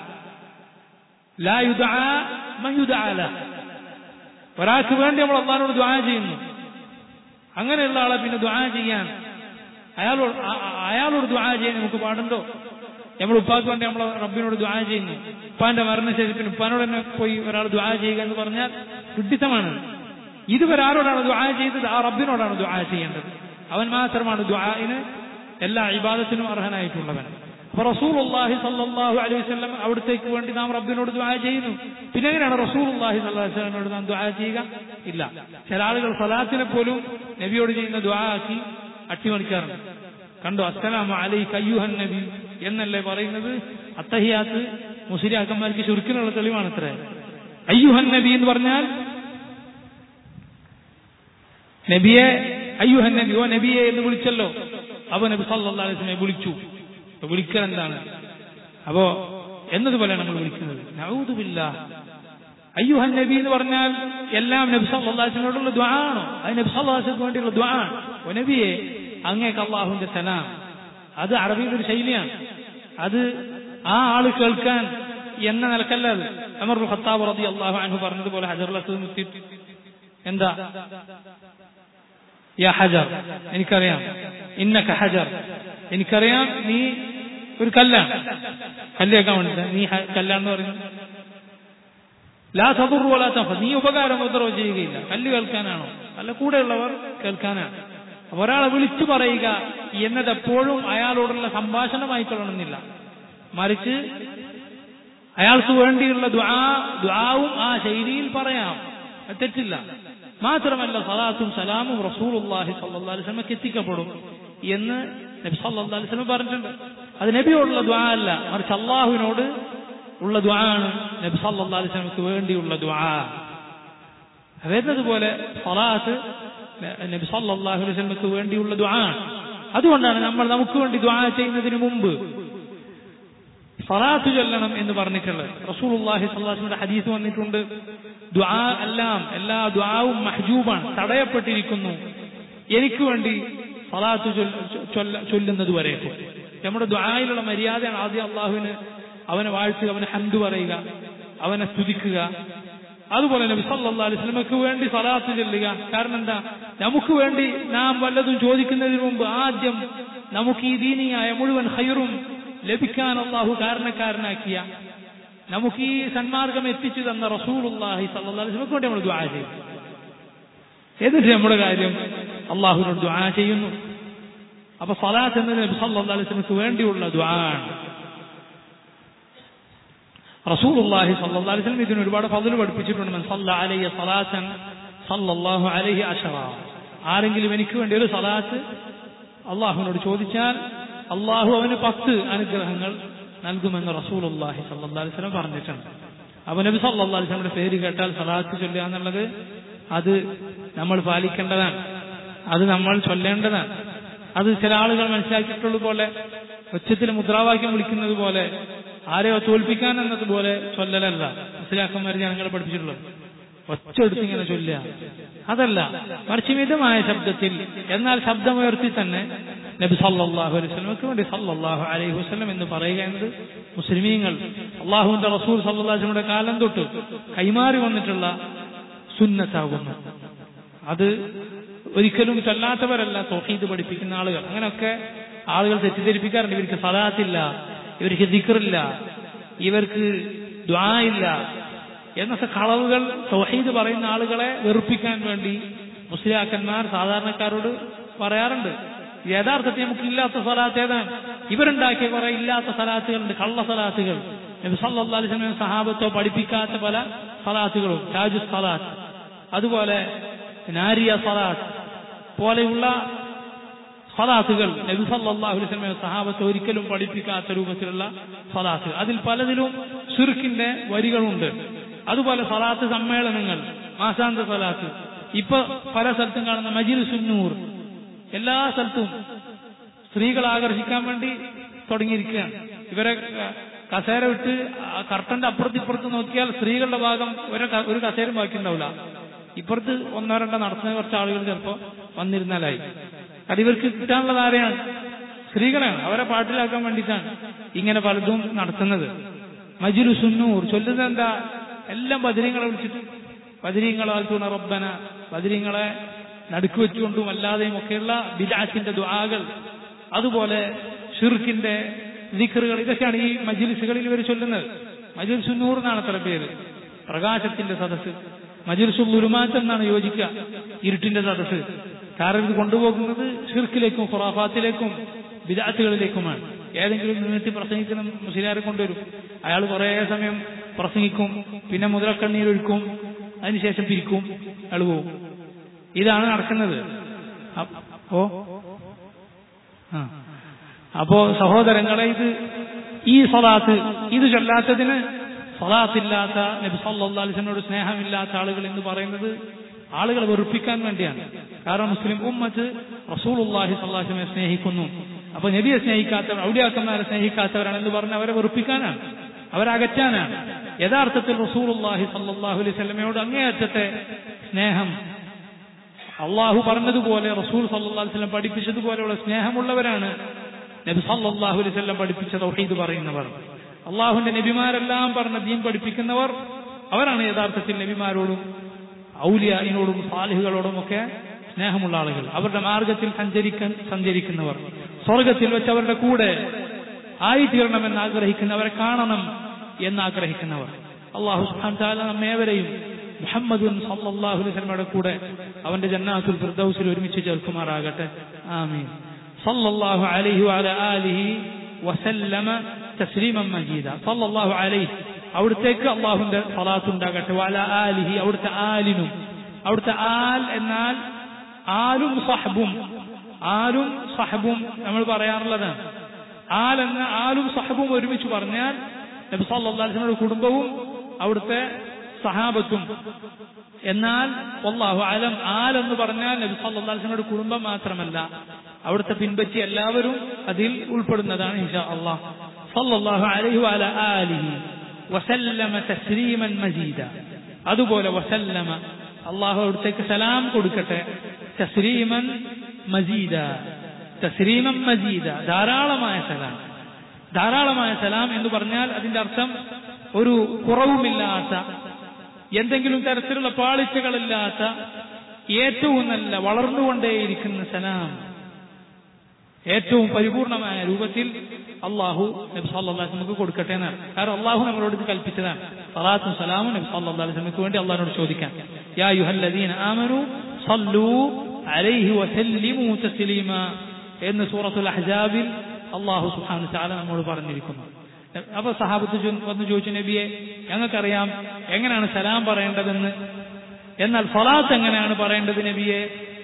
ലാ യുദ്ആ മൻ യുദ്ആ ലഹു ഒരാൾക്ക് വേണ്ടി നമ്മൾ അള്ളാഹിനോട് ദുആ ചെയ്യുന്നു അങ്ങനെയുള്ള ആളെ പിന്നെ ദുആ ചെയ്യാൻ അയാളോട് ആ- ആ- അയാളോട് ദുആ ചെയ്യാൻ നമുക്ക് പാടുണ്ടോ നമ്മൾ ഉപ്പാക്ക് വേണ്ടി നമ്മൾ റബ്ബിനോട് ദുആ ചെയ്യുന്നു ഉപ്പാന്റെ മരണശേഷത്തിന് ഉപ്പാനോട് തന്നെ പോയി ഒരാൾ ദുആ ചെയ്യുക എന്ന് പറഞ്ഞാൽ വിഡിത്തമാണ് ഇതുവരെ ആരോടാണ് ദുആ ചെയ്തത് ആ റബ്ബിനോടാണ് ദുആ ചെയ്യേണ്ടത് അവൻ മാത്രമാണ് ദുആഇന് എല്ലാ ഇബാദത്തിനും അർഹനായിട്ടുള്ളവൻ അപ്പൊ റസൂലുള്ളാഹി സല്ലല്ലാഹു അലൈഹി വസല്ലം അവിടത്തേക്ക് വേണ്ടി നാം റബ്ബിനോട് ദുആ ചെയ്യുന്നു പിന്നെ എങ്ങനെയാണ് റസൂലുള്ളാഹി സ്വല്ലല്ലാഹു അലൈഹി വസല്ലമയോട് നാം ദുആ ചെയ്യുക ഇല്ല ചില ആളുകൾ സലാത്തിനെ പോലും നബിയോട് ചെയ്യുന്ന ദുആ ആക്കി അട്ടിമറിക്കാറുണ്ട് കണ്ടോ അസ്സലാമു അലൈക അയ്യുഹൻ നബി എന്നല്ലേ പറയുന്നത് അത്തഹിയാത്ത് മുസ്ലിയാക്കന്മാർക്ക് ചുരുക്കിനുള്ള തെളിവാണ് അത്ര അയ്യുഹൻ നബി എന്ന് പറഞ്ഞാൽ നബിയെ അയ്യുഹൻ നബി ഓ നബിയെ എന്ന് വിളിച്ചല്ലോ അപ്പൊ നബി സല്ലല്ലാഹു അലൈഹി വസല്ലമയെ വിളിച്ചു അപ്പൊ വിളിക്കൽ എന്താണ് അപ്പോ എന്നതുപോലെയാണ് നമ്മൾ വിളിക്കുന്നത് നഊദുബില്ല അയ്യുഹൻ നബി എന്ന് പറഞ്ഞാൽ എല്ലാം നബി സല്ലല്ലാഹു അലൈഹി വസല്ലമയോടുള്ള ദുആ ആണോ അത് നബി സല്ലല്ലാഹു അലൈഹി വസല്ലമക്ക് വേണ്ടിയുള്ള ദുആ ആണ് ഓ നബിയെ അങ്ങേക്ക് അള്ളാഹുവിന്റെ സലാം അത് അറബിയുടെ ഒരു ശൈലിയാണ് അത് ആ ആള് കേൾക്കാൻ എന്ന നിലക്കല്ല അത് അമർ ഖത്താബ് റതി അള്ളാഹു അൻഹു പറഞ്ഞതുപോലെ ഹജറുൽ അസദ് മുത്തി എന്താ യാ ഹജർ എനിക്കറിയാം ഇന്നക ഹജർ എനിക്കറിയാം നീ ഒരു കല്ലാണ് കല്ല് കേൾക്കാൻ വേണ്ടിട്ട് നീ ഹ- കല്ലാന്ന് പറയുന്നത് ലാ സദുർ വലാ തഫ നീ ഉപകാരം ഉപദ്രവം ചെയ്യുകയില്ല കല്ല് കേൾക്കാനാണോ അല്ല കൂടെയുള്ളവർ കേൾക്കാനാണ് അപ്പൊ ഒരാളെ വിളിച്ചു പറയുക എന്നത് എപ്പോഴും അയാളോടുള്ള സംഭാഷണമായിക്കൊള്ളണമെന്നില്ല മറിച്ച് അയാൾക്ക് വേണ്ടിയുള്ള ദുആ ദുആവും ആ ശൈലിയിൽ പറയാം അത് തെറ്റില്ല മാത്രമല്ല സലാത്തും സലാമും റസൂലുള്ളാഹി സ്വല്ലല്ലാഹി അലൈഹി വസല്ലമക്ക് എത്തിക്കപ്പെടും എന്ന് നബി സല്ലല്ലാഹു അലൈഹി വസല്ലം പറഞ്ഞിട്ടുണ്ട് അത് നബിയോടുള്ള ദുആ അല്ല മറിച്ച് അള്ളാഹുവിനോട് ഉള്ള ദുആ ആണ് നബി സല്ലല്ലാഹു അലൈഹി വസല്ലമക്ക് വേണ്ടിയുള്ള ദുആ വരുന്നതുപോലെ സലാത്ത് നബി സല്ലല്ലാഹു അലൈഹി വസല്ലമക്ക് വേണ്ടിയുള്ള ദുആ ആണ് അതുകൊണ്ടാണ് നമ്മൾ നമുക്ക് വേണ്ടി ദുആ ചെയ്യുന്നതിന് മുമ്പ് സലാത്ത് ചൊല്ലണം എന്ന് പറഞ്ഞിട്ടുള്ളത് റസൂലുള്ളാഹി സ്വല്ലല്ലാഹുവിന്റെ ഹദീസ് വന്നിട്ടുണ്ട് ദുആ എല്ലാം എല്ലാ ദുആവും മഹ്ജൂബാണ് തടയപ്പെട്ടിരിക്കുന്നു എനിക്ക് വേണ്ടി സലാത്ത് ചൊല്ല- ചൊല്ല- ചൊല്ലുന്നത് വരേക്കും നമ്മുടെ ദുആയിലുള്ള മര്യാദയാണ് ആദ്യം അള്ളാഹുവിന് അവനെ വാഴ്ത്തുക അവനെ ഹന്ത് പറയുക അവനെ സ്തുതിക്കുക അതുപോലെ നബി സല്ലല്ലാഹു അലൈഹി വസല്ലമക്ക് വേണ്ടി സലാത്ത് ചൊല്ലുക കാരണം എന്താ നമുക്ക് വേണ്ടി നാം വല്ലതും ചോദിക്കുന്നതിന് മുമ്പ് ആദ്യം നമുക്ക് ഈ ദീനിയായ മുഴുവൻ ഹൈറും ലഭിക്കാൻ അള്ളാഹു കാരണക്കാരനാക്കിയ നമുക്ക് ഈ സന്മാർഗം എത്തിച്ചു തന്ന റസൂലുള്ളാഹി സല്ലല്ലാഹു അലൈഹി വസല്ലമക്ക് വേണ്ടി നമ്മൾ ദുആ ചെയ്യും എന്നിട്ട് നമ്മുടെ കാര്യം അള്ളാഹുവിനോട് ദുആ ചെയ്യുന്നു അപ്പൊ സലാത്ത് എന്നത് നബി സല്ലല്ലാഹു അലൈഹി വസല്ലമക്ക് വേണ്ടിയുള്ള ദുആ ആണ് റസൂലുള്ളാഹി സല്ലല്ലാഹു അലൈഹി വസല്ലം ഇതിന് ഒരുപാട് ഫضل പഠിപ്പിച്ചിട്ടുണ്ട് മൻ സല്ല അലൈഹി സലാത്തൻ സല്ലല്ലാഹു അലൈഹി അശറ ആരെങ്കിലും എനിക്ക് വേണ്ടി ഒരു സലാത്ത് അള്ളാഹുവിനോട് ചോദിച്ചാൽ അള്ളാഹു അവന് പത്ത് അനുഗ്രഹങ്ങൾ നൽകുമെന്ന് റസൂലുള്ളാഹി സല്ലല്ലാഹു അലൈഹി വസല്ലം പറഞ്ഞിട്ടുണ്ട് അപ്പൊ നബി സല്ലല്ലാഹു അലൈഹി വസല്ലമയുടെ പേര് കേട്ടാൽ സലാത്ത് ചൊല്ലുക എന്നുള്ളത് അത് നമ്മൾ പാലിക്കേണ്ടതാണ് അത് നമ്മൾ ചൊല്ലേണ്ടതാണ് അത് ചില ആളുകൾ മനസ്സിലാക്കിയിട്ടുള്ള പോലെ ഒച്ചത്തിൽ മുദ്രാവാക്യം വിളിക്കുന്നത് പോലെ ആരെയോ തോൽപ്പിക്കാൻ എന്നതുപോലെ ചൊല്ലലല്ല മുസ്ലിയാക്കന്മാർ ജനങ്ങളെ പഠിപ്പിച്ചിട്ടുള്ളത് ഒച്ച എടുത്തിങ്ങനെ ചൊല്ലുക അതല്ല മറിച്ച് മിതമായ ശബ്ദത്തിൽ എന്നാൽ ശബ്ദമുയർത്തി തന്നെ നബി സല്ലല്ലാഹു അലൈഹി വസല്ലമക്ക് വേണ്ടി സല്ലല്ലാഹു അലൈഹി വസല്ലം എന്ന് പറയുക എന്നത് മുസ്ലിമീങ്ങൾ അള്ളാഹുവിന്റെ റസൂൽ സല്ലല്ലാഹു അലൈഹി വസല്ലമയുടെ കാലം തൊട്ട് കൈമാറി വന്നിട്ടുള്ള സുന്നത്താകുന്നു അത് ഒരിക്കലും ചൊല്ലാത്തവരല്ല തൗഹീദ് പഠിപ്പിക്കുന്ന ആളുകൾ അങ്ങനെയൊക്കെ ആളുകൾ തെറ്റിദ്ധരിപ്പിക്കാറുണ്ട് ഇവർക്ക് സലാത്തില്ല ഇവർക്ക് ദിക്റില്ല ഇവർക്ക് ദ്വാ ഇല്ല എന്നൊക്കെ കളവുകൾ തൗഹീദ് പറയുന്ന ആളുകളെ വെറുപ്പിക്കാൻ വേണ്ടി മുസ്ലിയാക്കന്മാർ സാധാരണക്കാരോട് പറയാറുണ്ട് യഥാർത്ഥത്തിൽ നമുക്ക് ഇല്ലാത്ത സലാത്ത് ഏതാണ് ഇവരുണ്ടാക്കിയ കുറെ ഇല്ലാത്ത സലാത്തുകളുണ്ട് കള്ള സലാത്തുകൾ നബി സല്ലല്ലാഹു അലൈഹി വസല്ലം സഹാബത്തോ പഠിപ്പിക്കാത്ത പല സലാത്തുകളും താജു സലാത്ത് അതുപോലെ നാരിയ സലാത്ത് പോലെയുള്ള സലാത്തുകൾ നബി സല്ലല്ലാഹു അലൈഹി വസല്ലം സഹാബത്ത് ഒരിക്കലും പഠിപ്പിക്കാത്ത രൂപത്തിലുള്ള സലാത്തുകൾ അതിൽ പലതിലും ഷിർക്കിന്റെ വരികളുണ്ട് അതുപോലെ സലാത്ത് സമ്മേളനങ്ങൾ മാസാന്ത സലാത്ത് ഇപ്പൊ പല സ്ഥലത്തും കാണുന്ന മജിൽ സുന്നൂർ എല്ലാ സ്ഥലത്തും സ്ത്രീകളെ ആകർഷിക്കാൻ വേണ്ടി തുടങ്ങിയിരിക്കുകയാണ് ഇവരെ ക- കസേര വിട്ട് ആ കർട്ടന്റെ അപ്പുറത്ത് ഇപ്പുറത്ത് നോക്കിയാൽ സ്ത്രീകളുടെ ഭാഗം ഒരു ക- ഒരു കസേരയും ബാക്കി ഉണ്ടാവില്ല ഇപ്പുറത്ത് ഒന്നോ രണ്ടോ നടത്തുന്ന കുറച്ച് ആളുകൾ ചിലപ്പോ വന്നിരുന്നാലായി അത് ഇവർക്ക് കിട്ടാനുള്ളത് ആരെയാണ് സ്ത്രീകളാണ് അവരെ പാട്ടിലാക്കാൻ വേണ്ടിയിട്ടാണ് ഇങ്ങനെ പലതും നടത്തുന്നത് മജിലു സുന്നൂർ ചൊല്ലുന്നത് എന്താ എല്ലാം ബദരീങ്ങളെ വിളിച്ചിട്ട് ബദരീങ്ങളാൽ തുണ റബ്ബന ബദരീങ്ങളെ നടുക്ക് വെച്ചുകൊണ്ടും അല്ലാതെയും ഒക്കെയുള്ള ബിദാത്തിന്റെ ദുആകൾ അതുപോലെ ഷിർക്കിന്റെ ദിക്റുകൾ ഇതൊക്കെയാണ് ഈ മജിലിസുകളിൽ ഇവർ ചൊല്ലുന്നത് മജിൽസു നൂർ എന്നാണ് അത്ര പേര് പ്രകാശത്തിന്റെ സദസ്സ് മജിൽസുൽ ഉരുമാറ്റം എന്നാണ് യോജിക്കുക ഇരുട്ടിന്റെ സദസ്സ് കാരണം ഇത് കൊണ്ടുപോകുന്നത് ഷിർക്കിലേക്കും ഖുറാഫാത്തിലേക്കും വിദാത്തുകളിലേക്കുമാണ് ഏതെങ്കിലും നീട്ടി പ്രസംഗിക്കുന്ന മുസ്ലിയാരെ കൊണ്ടുവരും അയാൾ കുറേ സമയം പ്രസംഗിക്കും പിന്നെ മുതലക്കണ്ണീരൊഴുക്കും അതിനുശേഷം പിരിക്കും അയാൾ പോവും ഇതാണ് നടക്കുന്നത് അപ്പ- ഓ ആ അപ്പോ സഹോദരങ്ങളെ ഇത് ഈ സലാത്ത് ഇത് ചൊല്ലാത്തതിന് സലാത്തില്ലാത്ത നബി സല്ലല്ലാഹു അലൈഹി വസല്ലമയോട് സ്നേഹമില്ലാത്ത ആളുകൾ എന്ന് പറയുന്നത് ആളുകളെ വെറുപ്പിക്കാൻ വേണ്ടിയാണ് കാരണം മുസ്ലിം ഉമ്മത്ത് റസൂലുള്ളാഹി സ്വല്ലല്ലാഹു അലൈഹി വസല്ലമയെ സ്നേഹിക്കുന്നു അപ്പൊ നബിയെ സ്നേഹിക്കാത്തവർ ഔലിയാക്കന്മാരെ സ്നേഹിക്കാത്തവരാണെന്ന് പറഞ്ഞ് അവരെ വെറുപ്പിക്കാനാണ് അവരെ അകറ്റാനാണ് യഥാർത്ഥത്തിൽ റസൂലുള്ളാഹി സ്വല്ലല്ലാഹു അലൈഹി വസല്ലമയോട് അങ്ങേയറ്റത്തെ സ്നേഹം അള്ളാഹു പറഞ്ഞതുപോലെ റസൂൽ സല്ലല്ലാഹു അലൈഹി വസല്ലം പഠിപ്പിച്ചതുപോലെയുള്ള സ്നേഹമുള്ളവരാണ് നബി സല്ലല്ലാഹു അലൈഹി വസല്ലം പഠിപ്പിച്ച തൗഹീദ് പറയുന്നവർ അള്ളാഹുവിന്റെ നബിമാരെല്ലാം പറഞ്ഞ ദീൻ പഠിപ്പിക്കുന്നവർ അവരാണ് യഥാർത്ഥത്തിൽ നബിമാരോടും ഔലിയായിനോടും സാലിഹുകളോടും ഒക്കെ സ്നേഹമുള്ള ആളുകൾ അവരുടെ മാർഗത്തിൽ സഞ്ചരിക്കാൻ സഞ്ചരിക്കുന്നവർ സ്വർഗത്തിൽ വെച്ച് അവരുടെ കൂടെ ആയിത്തീരണമെന്ന് ആഗ്രഹിക്കുന്നവരെ കാണണം എന്ന് ആഗ്രഹിക്കുന്നവർ അള്ളാഹു സുബ്ഹാനഹു തആല നമ്മേവരെയും മുഹമ്മദുൻ സല്ലല്ലാഹു അലൈഹി വസല്ലമയുടെ കൂടെ അവന്റെ ജന്നാത്തുൽ ഫിർദൗസിൽ ഒരുമിച്ച് ചേർക്കുമാറാകട്ടെ ആമീൻ സല്ലല്ലാഹു അലൈഹി വഅല ആലിഹി വസല്ലമ തസ്ലീമൻ മജീദ സല്ലല്ലാഹു അലൈഹി അവിടുത്തേക്ക് അള്ളാഹുവിന്റെ സലാത്ത് ഉണ്ടാകട്ടെ വഅല ആലിഹി അവിടുത്തെ ആലിനും അവിടുത്തെ ആൽ എന്നാൽ ആലും സഹബും ആലും സഹബും നമ്മൾ പറയാറുള്ളതാണ് ആൽ എന്ന ആലും സഹബും ഒരുമിച്ച് പറഞ്ഞാൽ നബി സല്ലല്ലാഹു അലൈഹി വസല്ലമയുടെ കുടുംബവും അവിടുത്തെ സഹാബത്തും എന്നാൽ അള്ളാഹു അലം ആൽ എന്ന് പറഞ്ഞാൽ നബി സല്ലല്ലാഹു അലൈഹി വസല്ലമയുടെ കുടുംബം മാത്രമല്ല അവിടുത്തെ പിൻപറ്റി എല്ലാവരും അതിൽ ഉൾപ്പെടുന്നതാണ് ഇൻഷാ അള്ളാഹ് സല്ലല്ലാഹു അലൈഹി വഅല ആലിഹി വസല്ലമ തസ്ലീമൻ മജീദ അതുപോലെ വസല്ലമ അള്ളാഹു അവിടുത്തേക്ക് സലാം കൊടുക്കട്ടെ തസ്ലീമൻ മജീദ തസ്ലീമൻ മജീദ ധാരാളമായ സലാം ധാരാളമായ സലാം എന്ന് പറഞ്ഞാൽ അതിന്റെ അർത്ഥം ഒരു കുറവുമില്ലാത്ത എന്തെങ്കിലും തരത്തിലുള്ള പാളിച്ചകളില്ലാത്ത ഏറ്റവും നല്ല വളർന്നുകൊണ്ടേയിരിക്കുന്ന സലാം ഏറ്റവും പരിപൂർണമായ രൂപത്തിൽ അള്ളാഹു നബി സല്ലല്ലാഹു നമുക്ക് കൊടുക്കട്ടെ എന്നാണ് കാരണം അള്ളാഹു നമ്മളോട് ഇത് കൽപ്പിച്ചതാണ് സലാത്തും സലാമും നബി സല്ലല്ലാഹു അലൈഹി വസല്ലമക്ക് വേണ്ടി അള്ളാഹിനോട് ചോദിക്കാം യാ യുഹല്ലദീന ആമനു സല്ലു അലൈഹി വസല്ലിമു തസ്ലീമ എന്ന് സൂറത്തുൽ അഹ്സാബിൽ അള്ളാഹു സുബ്ഹാനഹു തആല നമ്മോട് പറഞ്ഞിരിക്കുന്നു അപ്പൊ സഹാബത്ത് ചോ- വന്ന് ചോദിച്ചു നബിയെ ഞങ്ങൾക്കറിയാം എങ്ങനെയാണ് സലാം പറയേണ്ടതെന്ന് എന്നാൽ ഫലാത്ത് എങ്ങനെയാണ് പറയേണ്ടത് നബിയെ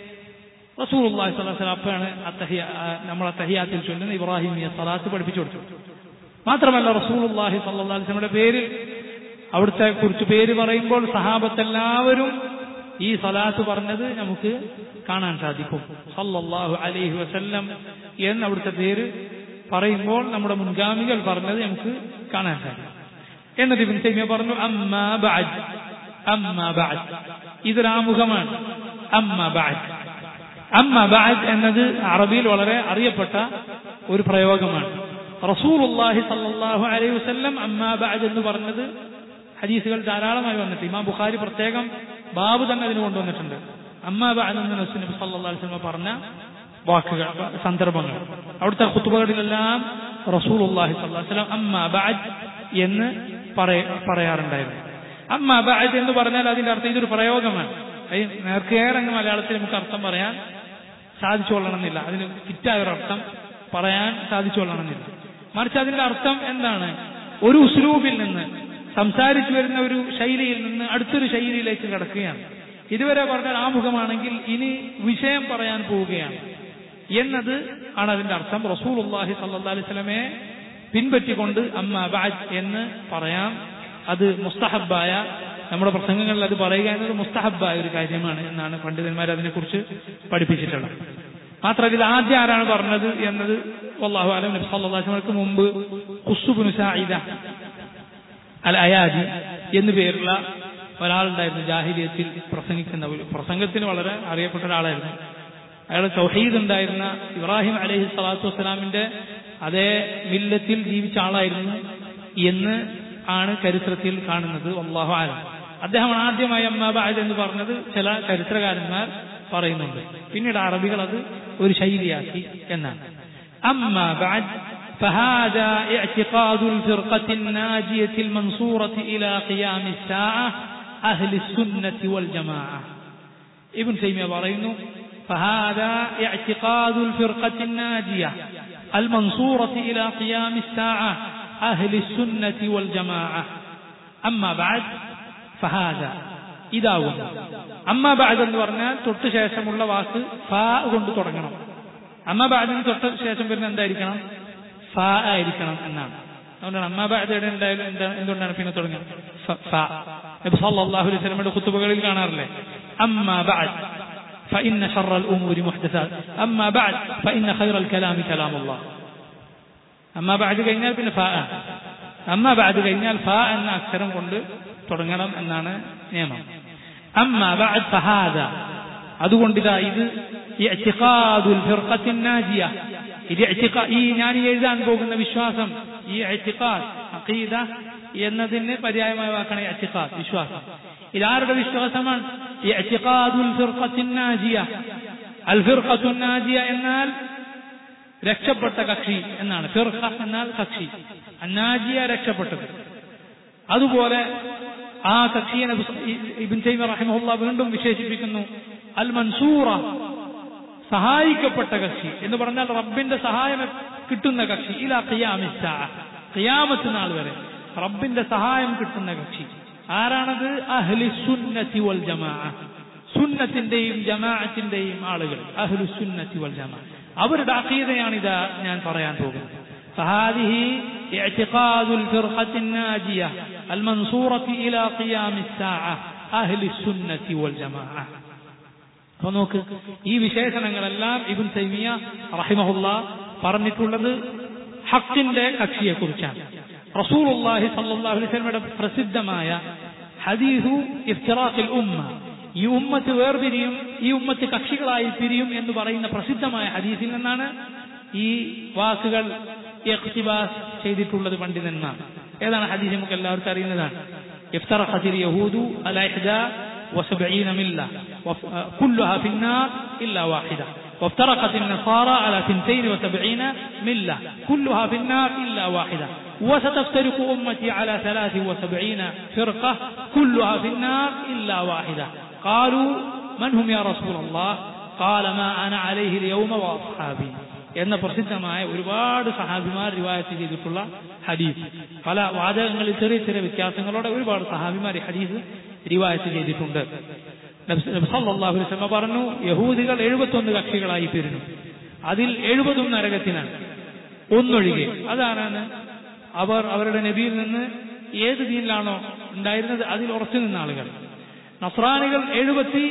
റസൂലുള്ളാഹി സ്വല്ലല്ലാഹു അലൈഹി വസല്ലം അപ്പോഴാണ് അത്തഹിയ നമ്മൾ അത്തഹിയാത്തിൽ ചൊല്ലുന്ന ഇബ്രാഹിമിയ സലാത്ത് പഠിപ്പിച്ചു കൊടുത്തു മാത്രമല്ല റസൂലുള്ളാഹി സ്വല്ലല്ലാഹു അലൈഹി വസല്ലമയുടെ പേരിൽ അവിടുത്തെ കുറിച്ച് പേര് പറയുമ്പോൾ സഹാബത്തെല്ലാവരും ഈ സലാത്ത് പറഞ്ഞത് നമുക്ക് കാണാൻ സാധിക്കും സല്ലല്ലാഹു അലൈഹി വസല്ലം എന്ന് അവിടുത്തെ പേര് പറയുമ്പോൾ നമ്മുടെ മുൻഗാമികൾ പറഞ്ഞത് നമുക്ക് കാണാൻ സാധിക്കും എന്നിട്ട് ഇബ്നു തൈമിയ പറഞ്ഞു അമ്മാ ബഅദ് അമ്മാ ബഅദ് ഇതൊരാമുഖമാണ് അമ്മാ ബഅദ് അമ്മ ബഅദ് എന്നത് അറബിയിൽ വളരെ അറിയപ്പെട്ട ഒരു പ്രയോഗമാണ് റസൂലുള്ളാഹി സല്ലല്ലാഹു അലൈഹി വസല്ലം അമ്മ ബഅദ് എന്ന് പറഞ്ഞത് ഹദീസുകൾ ധാരാളമായി വന്നിട്ട് ഇമാം ബുഖാരി പ്രത്യേകം ബാബു തന്നെ അതിന് കൊണ്ടുവന്നിട്ടുണ്ട് അമ്മ ബഅദ് എന്ന് നബി സല്ലല്ലാഹു അലൈഹി വസല്ലം പറഞ്ഞ വാക്കുകൾ സന്ദർഭങ്ങൾ അവിടുത്തെ ഖുതുബകളിലെല്ലാം റസൂലുള്ളാഹി സ്വല്ലല്ലാഹു അലൈഹി വസല്ലം അമ്മ ബഅദ് എന്ന് പറയ- പറയാറുണ്ടായിരുന്നു അമ്മ ബഅദ് എന്ന് പറഞ്ഞാൽ അതിന്റെ അർത്ഥം ഇതൊരു പ്രയോഗമാണ് ഈ നേർക്കേറങ്ങ് മലയാളത്തിൽ നമുക്ക് അർത്ഥം പറയാൻ സാധിച്ചുകൊള്ളണമെന്നില്ല അതിന് ഫിറ്റായ ഒരു അർത്ഥം പറയാൻ സാധിച്ചുകൊള്ളണമെന്നില്ല മറിച്ച് അതിന്റെ അർത്ഥം എന്താണ് ഒരു ഉസ്ലൂബിൽ നിന്ന് സംസാരിച്ചു വരുന്ന ഒരു ശൈലിയിൽ നിന്ന് അടുത്തൊരു ശൈലിയിലേക്ക് കടക്കുകയാണ് ഇതുവരെ പറഞ്ഞാൽ ആമുഖമാണെങ്കിൽ ഇനി വിഷയം പറയാൻ പോവുകയാണ് എന്നത് ആണ് അതിന്റെ അർത്ഥം റസൂലുള്ളാഹി സല്ലല്ലാഹു അലൈഹി വസല്ലമയെ പിൻപറ്റിക്കൊണ്ട് അമ്മ ബഅദ് എന്ന് പറയാം അത് മുസ്തഹബായ നമ്മുടെ പ്രസംഗങ്ങളിൽ അത് പറയുക എന്നത് മുസ്തഹബായ ഒരു കാര്യമാണ് എന്നാണ് പണ്ഡിതന്മാർ അതിനെക്കുറിച്ച് പഠിപ്പിച്ചിട്ടുള്ളത് മാത്രമല്ല ഇത് ആദ്യം ആരാണ് പറഞ്ഞത് എന്നത് അള്ളാഹു അലം നബി സല്ലല്ലാഹു അലൈഹി വസല്ലമക്ക് മുമ്പ് ഖുസ്ബുൻ സായിദ അൽ അയാജി എന്നു പേരുള്ള ഒരാളുണ്ടായിരുന്നു ജാഹിലിയത്തിൽ പ്രസംഗിക്കുന്ന ഒരു പ്രസംഗത്തിന് വളരെ അറിയപ്പെട്ട ഒരാളായിരുന്നു അയാൾ തൗഹീദ് ഉണ്ടായിരുന്ന ഇബ്രാഹിം അലൈഹി സ്വലാത്തു വസ്സലാമിന്റെ അതേ മില്ലത്തിൽ ജീവിച്ച ആളായിരുന്നു എന്ന് ആണ് ചരിത്രത്തിൽ കാണുന്നത് അള്ളാഹു ആലം അദ്ദേഹമാണ് ആദ്യമായി അമ്മാബാദ് എന്ന് പറഞ്ഞത് ചില ചരിത്രകാരന്മാർ പറയുന്നുണ്ട് പിന്നീട് അറബികൾ അത് ഒരു ശൈലിയാക്കി എന്നാണ് അമ്മാബാദ് فهذا اعتقاد الفرقة الناجية المنصورة إلى قيام الساعة أهل السنة والجماعة ابن تيمية പറയുന്നു فهذا اعتقاد الفرقة الناجية المنصورة إلى قيام الساعة أهل السنة والجماعة أما بعد فهذا ഇതാവും അമ്മ ബാദ് എന്ന് പറഞ്ഞാൽ തൊട്ട് ശേഷമുള്ള വാക്ക് ഫാ കൊണ്ട് തുടങ്ങണം അമ്മ ബാദിന് തൊട്ട് ശേഷം വരുന്ന എന്തായിരിക്കണം ഫാ ആയിരിക്കണം എന്നാണ് അതുകൊണ്ടാണ് അമ്മ ബാദ് എവിടെ ഉണ്ടായാലും എന്താ എന്തുകൊണ്ടാണ് പിന്നെ തുടങ്ങുന്നത് ഫ- ഫാ നബി സല്ലല്ലാഹു അലൈഹി വസല്ലമയുടെ ഖുതുബകളിൽ കാണാറില്ലേ അമ്മ ബാദ് فإن شر الأمور محدثات أما بعد فإن خير الكلام كلام الله أما بعد കഴിഞ്ഞാൽ പിന്നെ ഫാ ആണ് അമ്മ ബാദ് കഴിഞ്ഞാൽ ഫാ എന്ന അക്ഷരം കൊണ്ട് തുടങ്ങണം എന്നാണ് നിയമം അമ്മ ബാദ് ഫഹാദ അതുകൊണ്ട് ഇതാ ഇത് ഇഅ്തിഖാദുൽ ഫിർഖത്തിൻ നാജിയ ഇത് ഇഅ്തിഖാ- ഈ ഞാൻ ഈ എഴുതാൻ പോകുന്ന വിശ്വാസം ഈ ഇഅ്തിഖാദ് അഖീദ എന്നതിന് പര്യായമായ വാക്കാണ് ഇഅ്തിഖാദ് വിശ്വാസം ഇതാരുടെ വിശ്വാസമാണ് ഇഅ്തിഖാദുൽ ഫിർഖത്തിൻ നാജിയ അൽ ഫിർഖത്തുൻ നാജിയ എന്നാൽ രക്ഷപ്പെട്ട കക്ഷി എന്നാണ് ഫിർഖ എന്നാൽ കക്ഷി അന്നാജിയ രക്ഷപ്പെട്ടത് അതുപോലെ ആ കക്ഷിയെ നബി സ- ഇ- ഇബ്ൻ തൈമിയ റഹിമഹുല്ല വീണ്ടും വിശേഷിപ്പിക്കുന്നു അൽ മൻസൂറ സഹായിക്കപ്പെട്ട കക്ഷി എന്ന് പറഞ്ഞാൽ റബ്ബിന്റെ സഹായം കിട്ടുന്ന കക്ഷി ഇലാ ഖിയാമിസ്സ ഖിയാമത്ത് നാൾ വരെ റബ്ബിന്റെ സഹായം കിട്ടുന്ന കക്ഷി ആരാണത് അഹ്ലി സുന്നത്തി വൽ ജമാ സുന്നത്തിന്റെയും ജമാഅത്തിന്റെയും ആളുകൾ അഹ്ലു സുന്നത്തി വൽ ജമാ അവരുടെ അഖീദയാണിത് ഞാൻ പറയാൻ പോകുന്നത് فهذه اعتقاد الفرقة الناجية المنصورة إلى قيام الساعة أهل السنة والجماعة അപ്പൊ നോക്ക് ഈ വിശേഷണങ്ങളെല്ലാം ഇബുൻ തൈമിയ റഹിമഹുല്ല പറഞ്ഞിട്ടുള്ളത് ഹക്കിന്റെ കക്ഷിയെ കുറിച്ചാണ് റസൂലുള്ളാഹി സല്ലല്ലാഹു അലൈഹി വസല്ലമയുടെ പ്രസിദ്ധമായ ഹദീസു ഇഫ്തിറാഖിൽ ഉമ്മ ഈ ഉമ്മത്ത് വേർപിരിയും ഈ ഉമ്മത്ത് കക്ഷികളായി പിരിയും എന്ന് പറയുന്ന പ്രസിദ്ധമായ ഹദീസിൽ നിന്നാണ് ഈ വാക്കുകൾ ഇഖ്തിബാസ് ചെയ്തിട്ടുള്ളത് പണ്ഡിതന്മാർ ഏതാണ് ഹദീസ് നമുക്ക് എല്ലാവർക്കും അറിയുന്നതാണ് افترقت اليهود على إحدى وسبعين ملة وف- آه، كلها في النار إلا واحدة وافترقت النصارى على ثنتين وسبعين ملة كلها في النار إلا واحدة وستفترق أمتي على ثلاث وسبعين فرقة كلها في النار إلا واحدة قالوا من هم يا رسول الله قال ما أنا عليه اليوم وأصحابي എന്ന പ്രസിദ്ധമായ ഒരുപാട് സഹാബിമാർ റിവായത്ത് ചെയ്തിട്ടുള്ള ഹദീസ് പല വാചകങ്ങളിൽ ചെറിയ ചെറിയ വ്യത്യാസങ്ങളോടെ ഒരുപാട് സഹാബിമാർ ഈ ഹദീസ് റിവായത്ത് ചെയ്തിട്ടുണ്ട് നബി സല്ലല്ലാഹു അലൈഹി വസല്ലം പറഞ്ഞു യഹൂദികൾ എഴുപത്തൊന്ന് കക്ഷികളായി പിരിഞ്ഞു അതിൽ എഴുപതും നരകത്തിനാണ് ഒന്നൊഴികെ അതാണ് അവർ അവരുടെ നബിയിൽ നിന്ന് ഏത് ദീനിലാണോ ഉണ്ടായിരുന്നത് അതിൽ ഉറച്ചു നിന്ന ആളുകൾ നസ്രാനികൾ എഴുപത്തി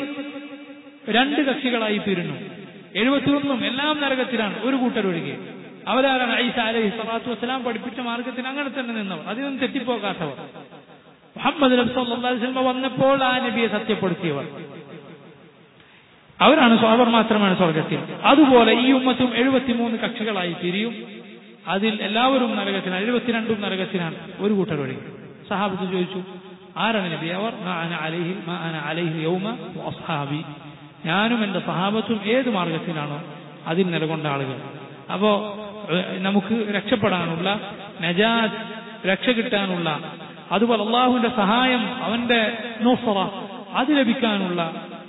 രണ്ട് കക്ഷികളായി പിരിഞ്ഞു എഴുപത്തിയൊന്നും എല്ലാം നരകത്തിലാണ് ഒരു കൂട്ടരൊഴികെ അവരാരാണ് ഐസ അലൈഹി സ്വലാത്തു വസ്സലാം പഠിപ്പിച്ച മാർഗത്തിൽ അങ്ങനെ തന്നെ നിന്നവർ അതിനൊന്നും തെറ്റിപ്പോകാത്തവർ മുഹമ്മദ് നബി സല്ലല്ലാഹു അലൈഹി വസല്ലം വന്നപ്പോൾ ആ നബിയെ സത്യപ്പെടുത്തിയവർ അവരാണ് സ്വ- അവർ മാത്രമാണ് സ്വർഗത്തിൽ അതുപോലെ ഈ ഉമ്മത്തും എഴുപത്തിമൂന്ന് കക്ഷികളായി തിരിയും അതിൽ എല്ലാവരും നരകത്തിനാണ് എഴുപത്തിരണ്ടും നരകത്തിനാണ് ഒരു കൂട്ടർ ഒഴികെ സഹാബത്ത് ചോദിച്ചു ആരാണ് നബി അവർ മാ അന അലൈഹി മാ അന അലൈഹി യൗമ വഅസ്ഹാബി ഞാനും എന്റെ സഹാബത്തും ഏത് മാർഗത്തിലാണോ അതിൽ നിലകൊണ്ട ആളുകൾ അപ്പോ ഏഹ്, നമുക്ക് രക്ഷപ്പെടാനുള്ള നജാത്ത് രക്ഷ കിട്ടാനുള്ള അതുപോലെ അള്ളാഹുവിന്റെ സഹായം അവന്റെ നൂഫറ അത് ലഭിക്കാനുള്ള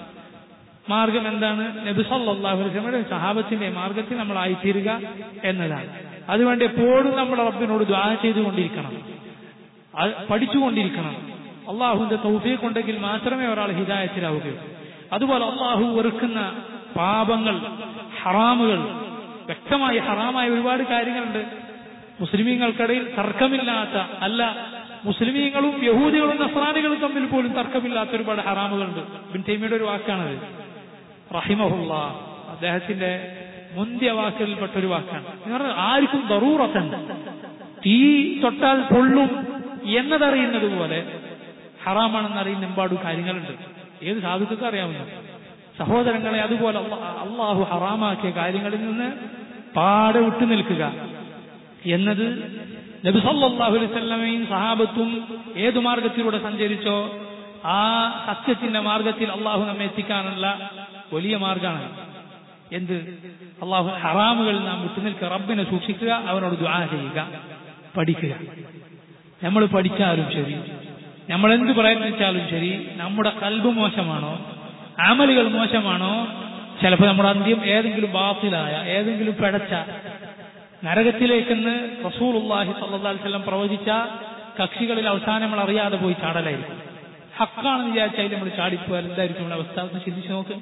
മാർഗം എന്താണ് നബി സല്ലല്ലാഹു അലൈഹി വസല്ലമയുടെ സഹാബത്തിന്റെ മാർഗത്തിൽ നമ്മൾ ആയിത്തീരുക എന്നതാണ് അതുവേണ്ടി എപ്പോഴും നമ്മൾ റബ്ബിനോട് ദ്വാ ചെയ്തുകൊണ്ടിരിക്കണം അത് പഠിച്ചുകൊണ്ടിരിക്കണം അള്ളാഹുവിന്റെ തൗഫീഖ് ഉണ്ടെങ്കിൽ മാത്രമേ ഒരാൾ ഹിദായത്തിലാവുകയുള്ളൂ അതുപോലെ അള്ളാഹു വെറുക്കുന്ന പാപങ്ങൾ ഹറാമുകൾ വ്യക്തമായി ഹറാമായ ഒരുപാട് കാര്യങ്ങളുണ്ട് മുസ്ലിമീങ്ങൾക്കിടയിൽ തർക്കമില്ലാത്ത അല്ല മുസ്ലിമീങ്ങളും യഹൂദികളും നസ്രാനികളും തമ്മിൽ പോലും തർക്കമില്ലാത്ത ഒരുപാട് ഹറാമുകളുണ്ട് ബിൻ തൈമിയുടെ ഒരു വാക്കാണത് റഹിമഹുല്ല അദ്ദേഹത്തിന്റെ മുന്തിയ വാക്കുകളിൽപ്പെട്ട ഒരു വാക്കാണ് എന്ന് പറഞ്ഞാൽ ആർക്കും ദറൂറത്തുണ്ട് തീ തൊട്ടാൽ പൊള്ളും എന്നതറിയുന്നത് പോലെ ഹറാമാണെന്ന് അറിയുന്ന എമ്പാടും കാര്യങ്ങളുണ്ട് ഏത് സാധുക്കൾക്ക് അറിയാവുന്നു സഹോദരങ്ങളെ അതുപോലെ അള്ളാ- അള്ളാഹു ഹറാമാക്കിയ കാര്യങ്ങളിൽ നിന്ന് പാടെ വിട്ടു നിൽക്കുക എന്നത് നബി സല്ലല്ലാഹു അലൈഹി വസല്ലമയും സഹാബത്തും ഏതു മാർഗത്തിലൂടെ സഞ്ചരിച്ചോ ആ സത്യത്തിന്റെ മാർഗത്തിൽ അള്ളാഹു നമ്മെ എത്തിക്കാനുള്ള വലിയ മാർഗമാണ് എന്ത് അള്ളാഹു ഹറാമുകൾ നാം വിട്ടുനിൽക്കുക റബ്ബിനെ സൂക്ഷിക്കുക അവനോട് ദുആ ചെയ്യുക പഠിക്കുക നമ്മൾ പഠിച്ചാലും ശരി നമ്മൾ എന്ത് പ്രയത്നിച്ചാലും ശരി നമ്മുടെ കൽബ് മോശമാണോ അമലുകൾ മോശമാണോ ചിലപ്പോൾ നമ്മുടെ അന്ത്യം ഏതെങ്കിലും ബാത്തിലായ ഏതെങ്കിലും പിഴച്ച നരകത്തിലേക്കെന്ന് റസൂലുള്ളാഹി സ്വല്ലല്ലാഹി അലൈഹി വസല്ലം പ്രവചിച്ച കക്ഷികളിൽ അവസാനം നമ്മൾ അറിയാതെ പോയി ചാടലായിരിക്കും ഹക്കാണെന്ന് വിചാരിച്ചാൽ നമ്മൾ ചാടിപ്പോയാൽ എന്തായിരിക്കും നമ്മുടെ അവസ്ഥ ഒന്ന് ചിന്തിച്ചു നോക്ക്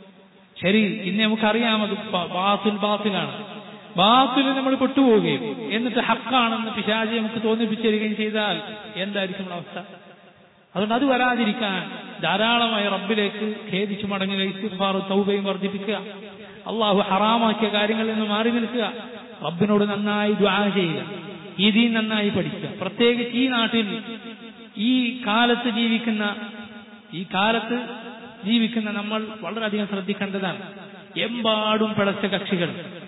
ശരി ഇന്ന് നമുക്കറിയാം അത് ബ- ബാത്തിൽ ബാത്തിലാണ് ബാത്തിൽ നമ്മൾ പെട്ടുപോവുകയും എന്നിട്ട് ഹക്കാണെന്ന് പിശാചി നമുക്ക് തോന്നിപ്പിച്ചു തരികയും ചെയ്താൽ എന്തായിരിക്കും നമ്മുടെ അവസ്ഥ അതുകൊണ്ട് അത് വരാതിരിക്കാൻ ധാരാളമായി റബ്ബിലേക്ക് ഖേദിച്ചു മടങ്ങുക ഇസ്തിഫാർ തൗബയും വർദ്ധിപ്പിക്കുക അള്ളാഹു ഹറാമാക്കിയ കാര്യങ്ങളിൽ നിന്ന് മാറി നിൽക്കുക റബ്ബിനോട് നന്നായി ദ്വാ ചെയ്യുക ഈ ദീൻ നന്നായി പഠിക്കുക പ്രത്യേകിച്ച് ഈ നാട്ടിൽ ഈ കാലത്ത് ജീവിക്കുന്ന ഈ കാലത്ത് ജീവിക്കുന്ന നമ്മൾ വളരെയധികം ശ്രദ്ധിക്കേണ്ടതാണ് എമ്പാടും പിളച്ച കക്ഷികൾ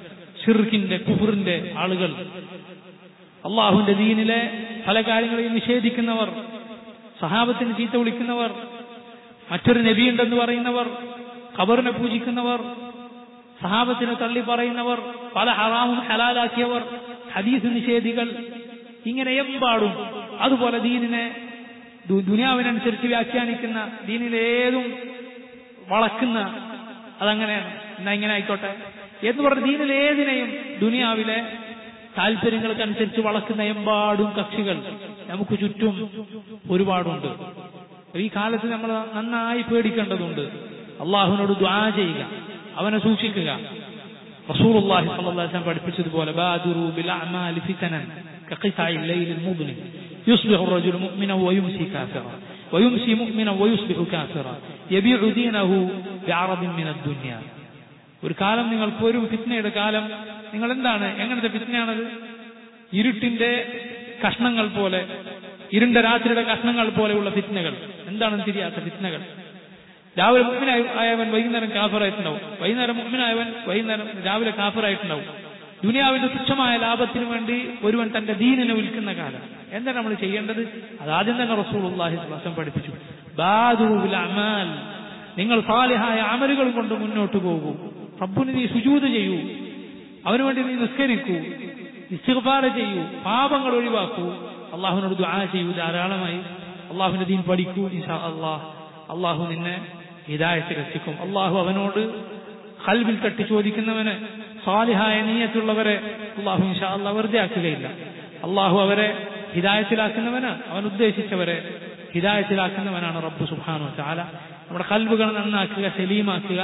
ഷിർക്കിന്റെ കുഫറിന്റെ ആളുകൾ അള്ളാഹുവിന്റെ ദീനിലെ പല കാര്യങ്ങളെയും നിഷേധിക്കുന്നവർ സഹാബത്തിന് ചീത്ത വിളിക്കുന്നവർ മറ്റൊരു നബിയുണ്ടെന്ന് പറയുന്നവർ ഖബറിനെ പൂജിക്കുന്നവർ സഹാബത്തിനെ തള്ളി പറയുന്നവർ പല ഹറാമും ഹലാലാക്കിയവർ ഹദീസ് നിഷേധികൾ ഇങ്ങനെ എമ്പാടും അതുപോലെ ദീനിനെ ദു- ദുനിയാവിനനുസരിച്ച് വ്യാഖ്യാനിക്കുന്ന ദീനിലെ ഏതും വളക്കുന്ന അതങ്ങനെയാണ് എന്നാ ഇങ്ങനെ ആയിക്കോട്ടെ എന്ന് പറഞ്ഞ ദീനിലെ ഏതിനെയും ദുനിയാവിലെ താല്പര്യങ്ങൾക്കനുസരിച്ച് വളക്കുന്ന എമ്പാടും കക്ഷികൾ നമുക്ക് ചുറ്റും ഒരുപാടുണ്ട് ഈ കാലത്ത് നമ്മൾ നന്നായി പേടിക്കേണ്ടതുണ്ട് അള്ളാഹുവിനോട് ദ്വാ ചെയ്യുക അവനെ സൂക്ഷിക്കുക റസൂലുള്ളാഹി സ്വല്ലല്ലാഹു അലൈഹി വസല്ലം പഠിപ്പിച്ചതുപോലെ ബാദിറു ബിൽ അഅമാലി ഫിതനൻ കഖിതാഇ ലൈലിൽ മുദ്ലിം يصبح الرجل مؤمنا ويمسي كافرا ويمسي مؤمنا ويصبح كافرا يبيع دينه بعرض من الدنيا ഒരു കാലം നിങ്ങൾക്ക് ഒരു ഫിത്നയുടെ കാലം നിങ്ങൾ എന്താണ് എങ്ങനത്തെ ഫിത്നയാണത് ഇരുട്ടിന്റെ കഷ്ണങ്ങൾ പോലെ ഇരുണ്ട രാത്രിയുടെ കഷ്ണങ്ങൾ പോലെയുള്ള ഫിത്നകൾ എന്താണെന്ന് തിരിയാത്ത ഫിത്നകൾ രാവിലെ മുഗ്മിനായ ആയവൻ വൈകുന്നേരം കാഫറായിട്ടുണ്ടാവും വൈകുന്നേരം മുഗ്മിനായവൻ വൈകുന്നേരം രാവിലെ കാഫറായിട്ടുണ്ടാവും ദുനിയാവിന്റെ തുച്ഛമായ ലാഭത്തിന് വേണ്ടി ഒരുവൻ തന്റെ ദീനിനെ വിൽക്കുന്ന കാലം എന്താണ് നമ്മൾ ചെയ്യേണ്ടത് അതാദ്യം തന്നെ റസൂലുള്ളാഹി സ്വല്ലല്ലാഹു അലൈഹി വസല്ലം പഠിപ്പിച്ചു ബാദുറു ബിൽ അമാൽ നിങ്ങൾ സാലിഹായ അമലുകൾ കൊണ്ട് മുന്നോട്ട് പോകൂ റബ്ബിന് നീ സുജൂത് ചെയ്യൂ അവന് വേണ്ടി നീ നിസ്കരിക്കൂ ഇസ്തിഗ്ഫാർ ചെയ്യൂ പാപങ്ങൾ ഒഴിവാക്കൂ അള്ളാഹുവിനോട് ദുആ ചെയ്യൂ ധാരാളമായി അള്ളാഹുവിന്റെ ദീൻ പഠിക്കൂ ഇൻഷാ അള്ളാഹ് അള്ളാഹു നിന്നെ ഹിദായത്തിൽ എത്തിക്കും അള്ളാഹു അവനോട് കൽവിൽ തട്ടി ചോദിക്കുന്നവന് സാലിഹായ നീയത്തുള്ളവരെ അള്ളാഹു ഇൻഷാ അള്ളാഹ് വെറുതെ ആക്കുകയില്ല അള്ളാഹു അവരെ ഹിദായത്തിലാക്കുന്നവന് അവൻ ഉദ്ദേശിച്ചവരെ ഹിദായത്തിലാക്കുന്നവനാണ് റബ്ബ് സുബ്ഹാനഹു വതആല നമ്മുടെ കൽവുകൾ നന്നാക്കുക സലീമാക്കുക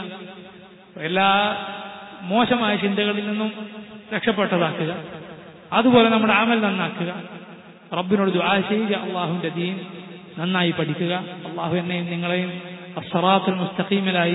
എല്ലാ മോശമായ ചിന്തകളിൽ നിന്നും രക്ഷപ്പെട്ടതാക്കുക അതുപോലെ നമ്മുടെ അമൽ നന്നാക്കുക റബ്ബിനോട് ദുആ ചെയ്യുക അള്ളാഹുവിന്റെ ദീൻ നന്നായി പഠിക്കുക അള്ളാഹു എന്നെയും നിങ്ങളെയും അസ്സറാത്തുൽ മുസ്തഖീമിലായി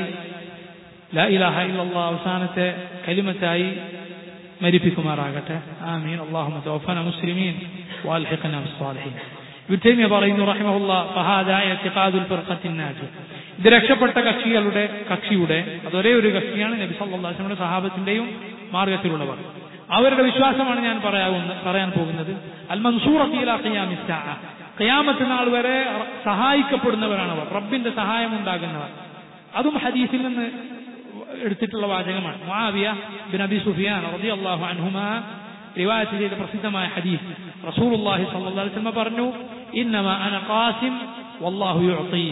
ലാ ഇലാഹ ഇല്ലല്ലാഹ് അവസാനത്തെ കലിമത്തായി മരിപ്പിക്കുമാറാകട്ടെ ആമീൻ അള്ളാഹുമ്മ തവഫന മുസ്ലിമീൻ വാൽഹിഖന ബിസ്സാലിഹീൻ ഇബ്നു തൈമിയ പറയുന്നു റഹിമഹുല്ലാ ഫഹാദാ ഇഅ്തിഖാദുൽ ഫിർഖത്തിൻ നാജി ഇത് രക്ഷപ്പെട്ട കക്ഷികളുടെ കക്ഷിയുടെ അതൊരേ ഒരു കക്ഷിയാണ് നബി സല്ലല്ലാഹു അലൈഹി വസല്ലമയുടെ സഹാബത്തിന്റെയും മാർഗത്തിലുള്ളവർ അവരുടെ വിശ്വാസമാണ് ഞാൻ പറയാവുന്ന പറയാൻ പോകുന്നത് അൽ മൻസൂറത്തി ഇലാ ഖിയാമിസ് സാഅ ഖിയാമത്ത് നാൾ വരെ സഹായിക്കപ്പെടുന്നവരാണ് അവർ റബ്ബിന്റെ സഹായം ഉണ്ടാകുന്നവർ അതും ഹദീസിൽ നിന്ന് എടുത്തിട്ടുള്ള വാചകമാണ് മുആവിയ ബിൻ അബി സുഫിയാൻ റളിയല്ലാഹു അൻഹുമാ റിവായത്ത് ചെയ്ത പ്രസിദ്ധമായ ഹദീസ് റസൂലുള്ളാഹി സ്വല്ലല്ലാഹു അലൈഹി വസല്ലം പറഞ്ഞു ഇന്നമാ അന ഖാസിം വല്ലാഹു യുഅതി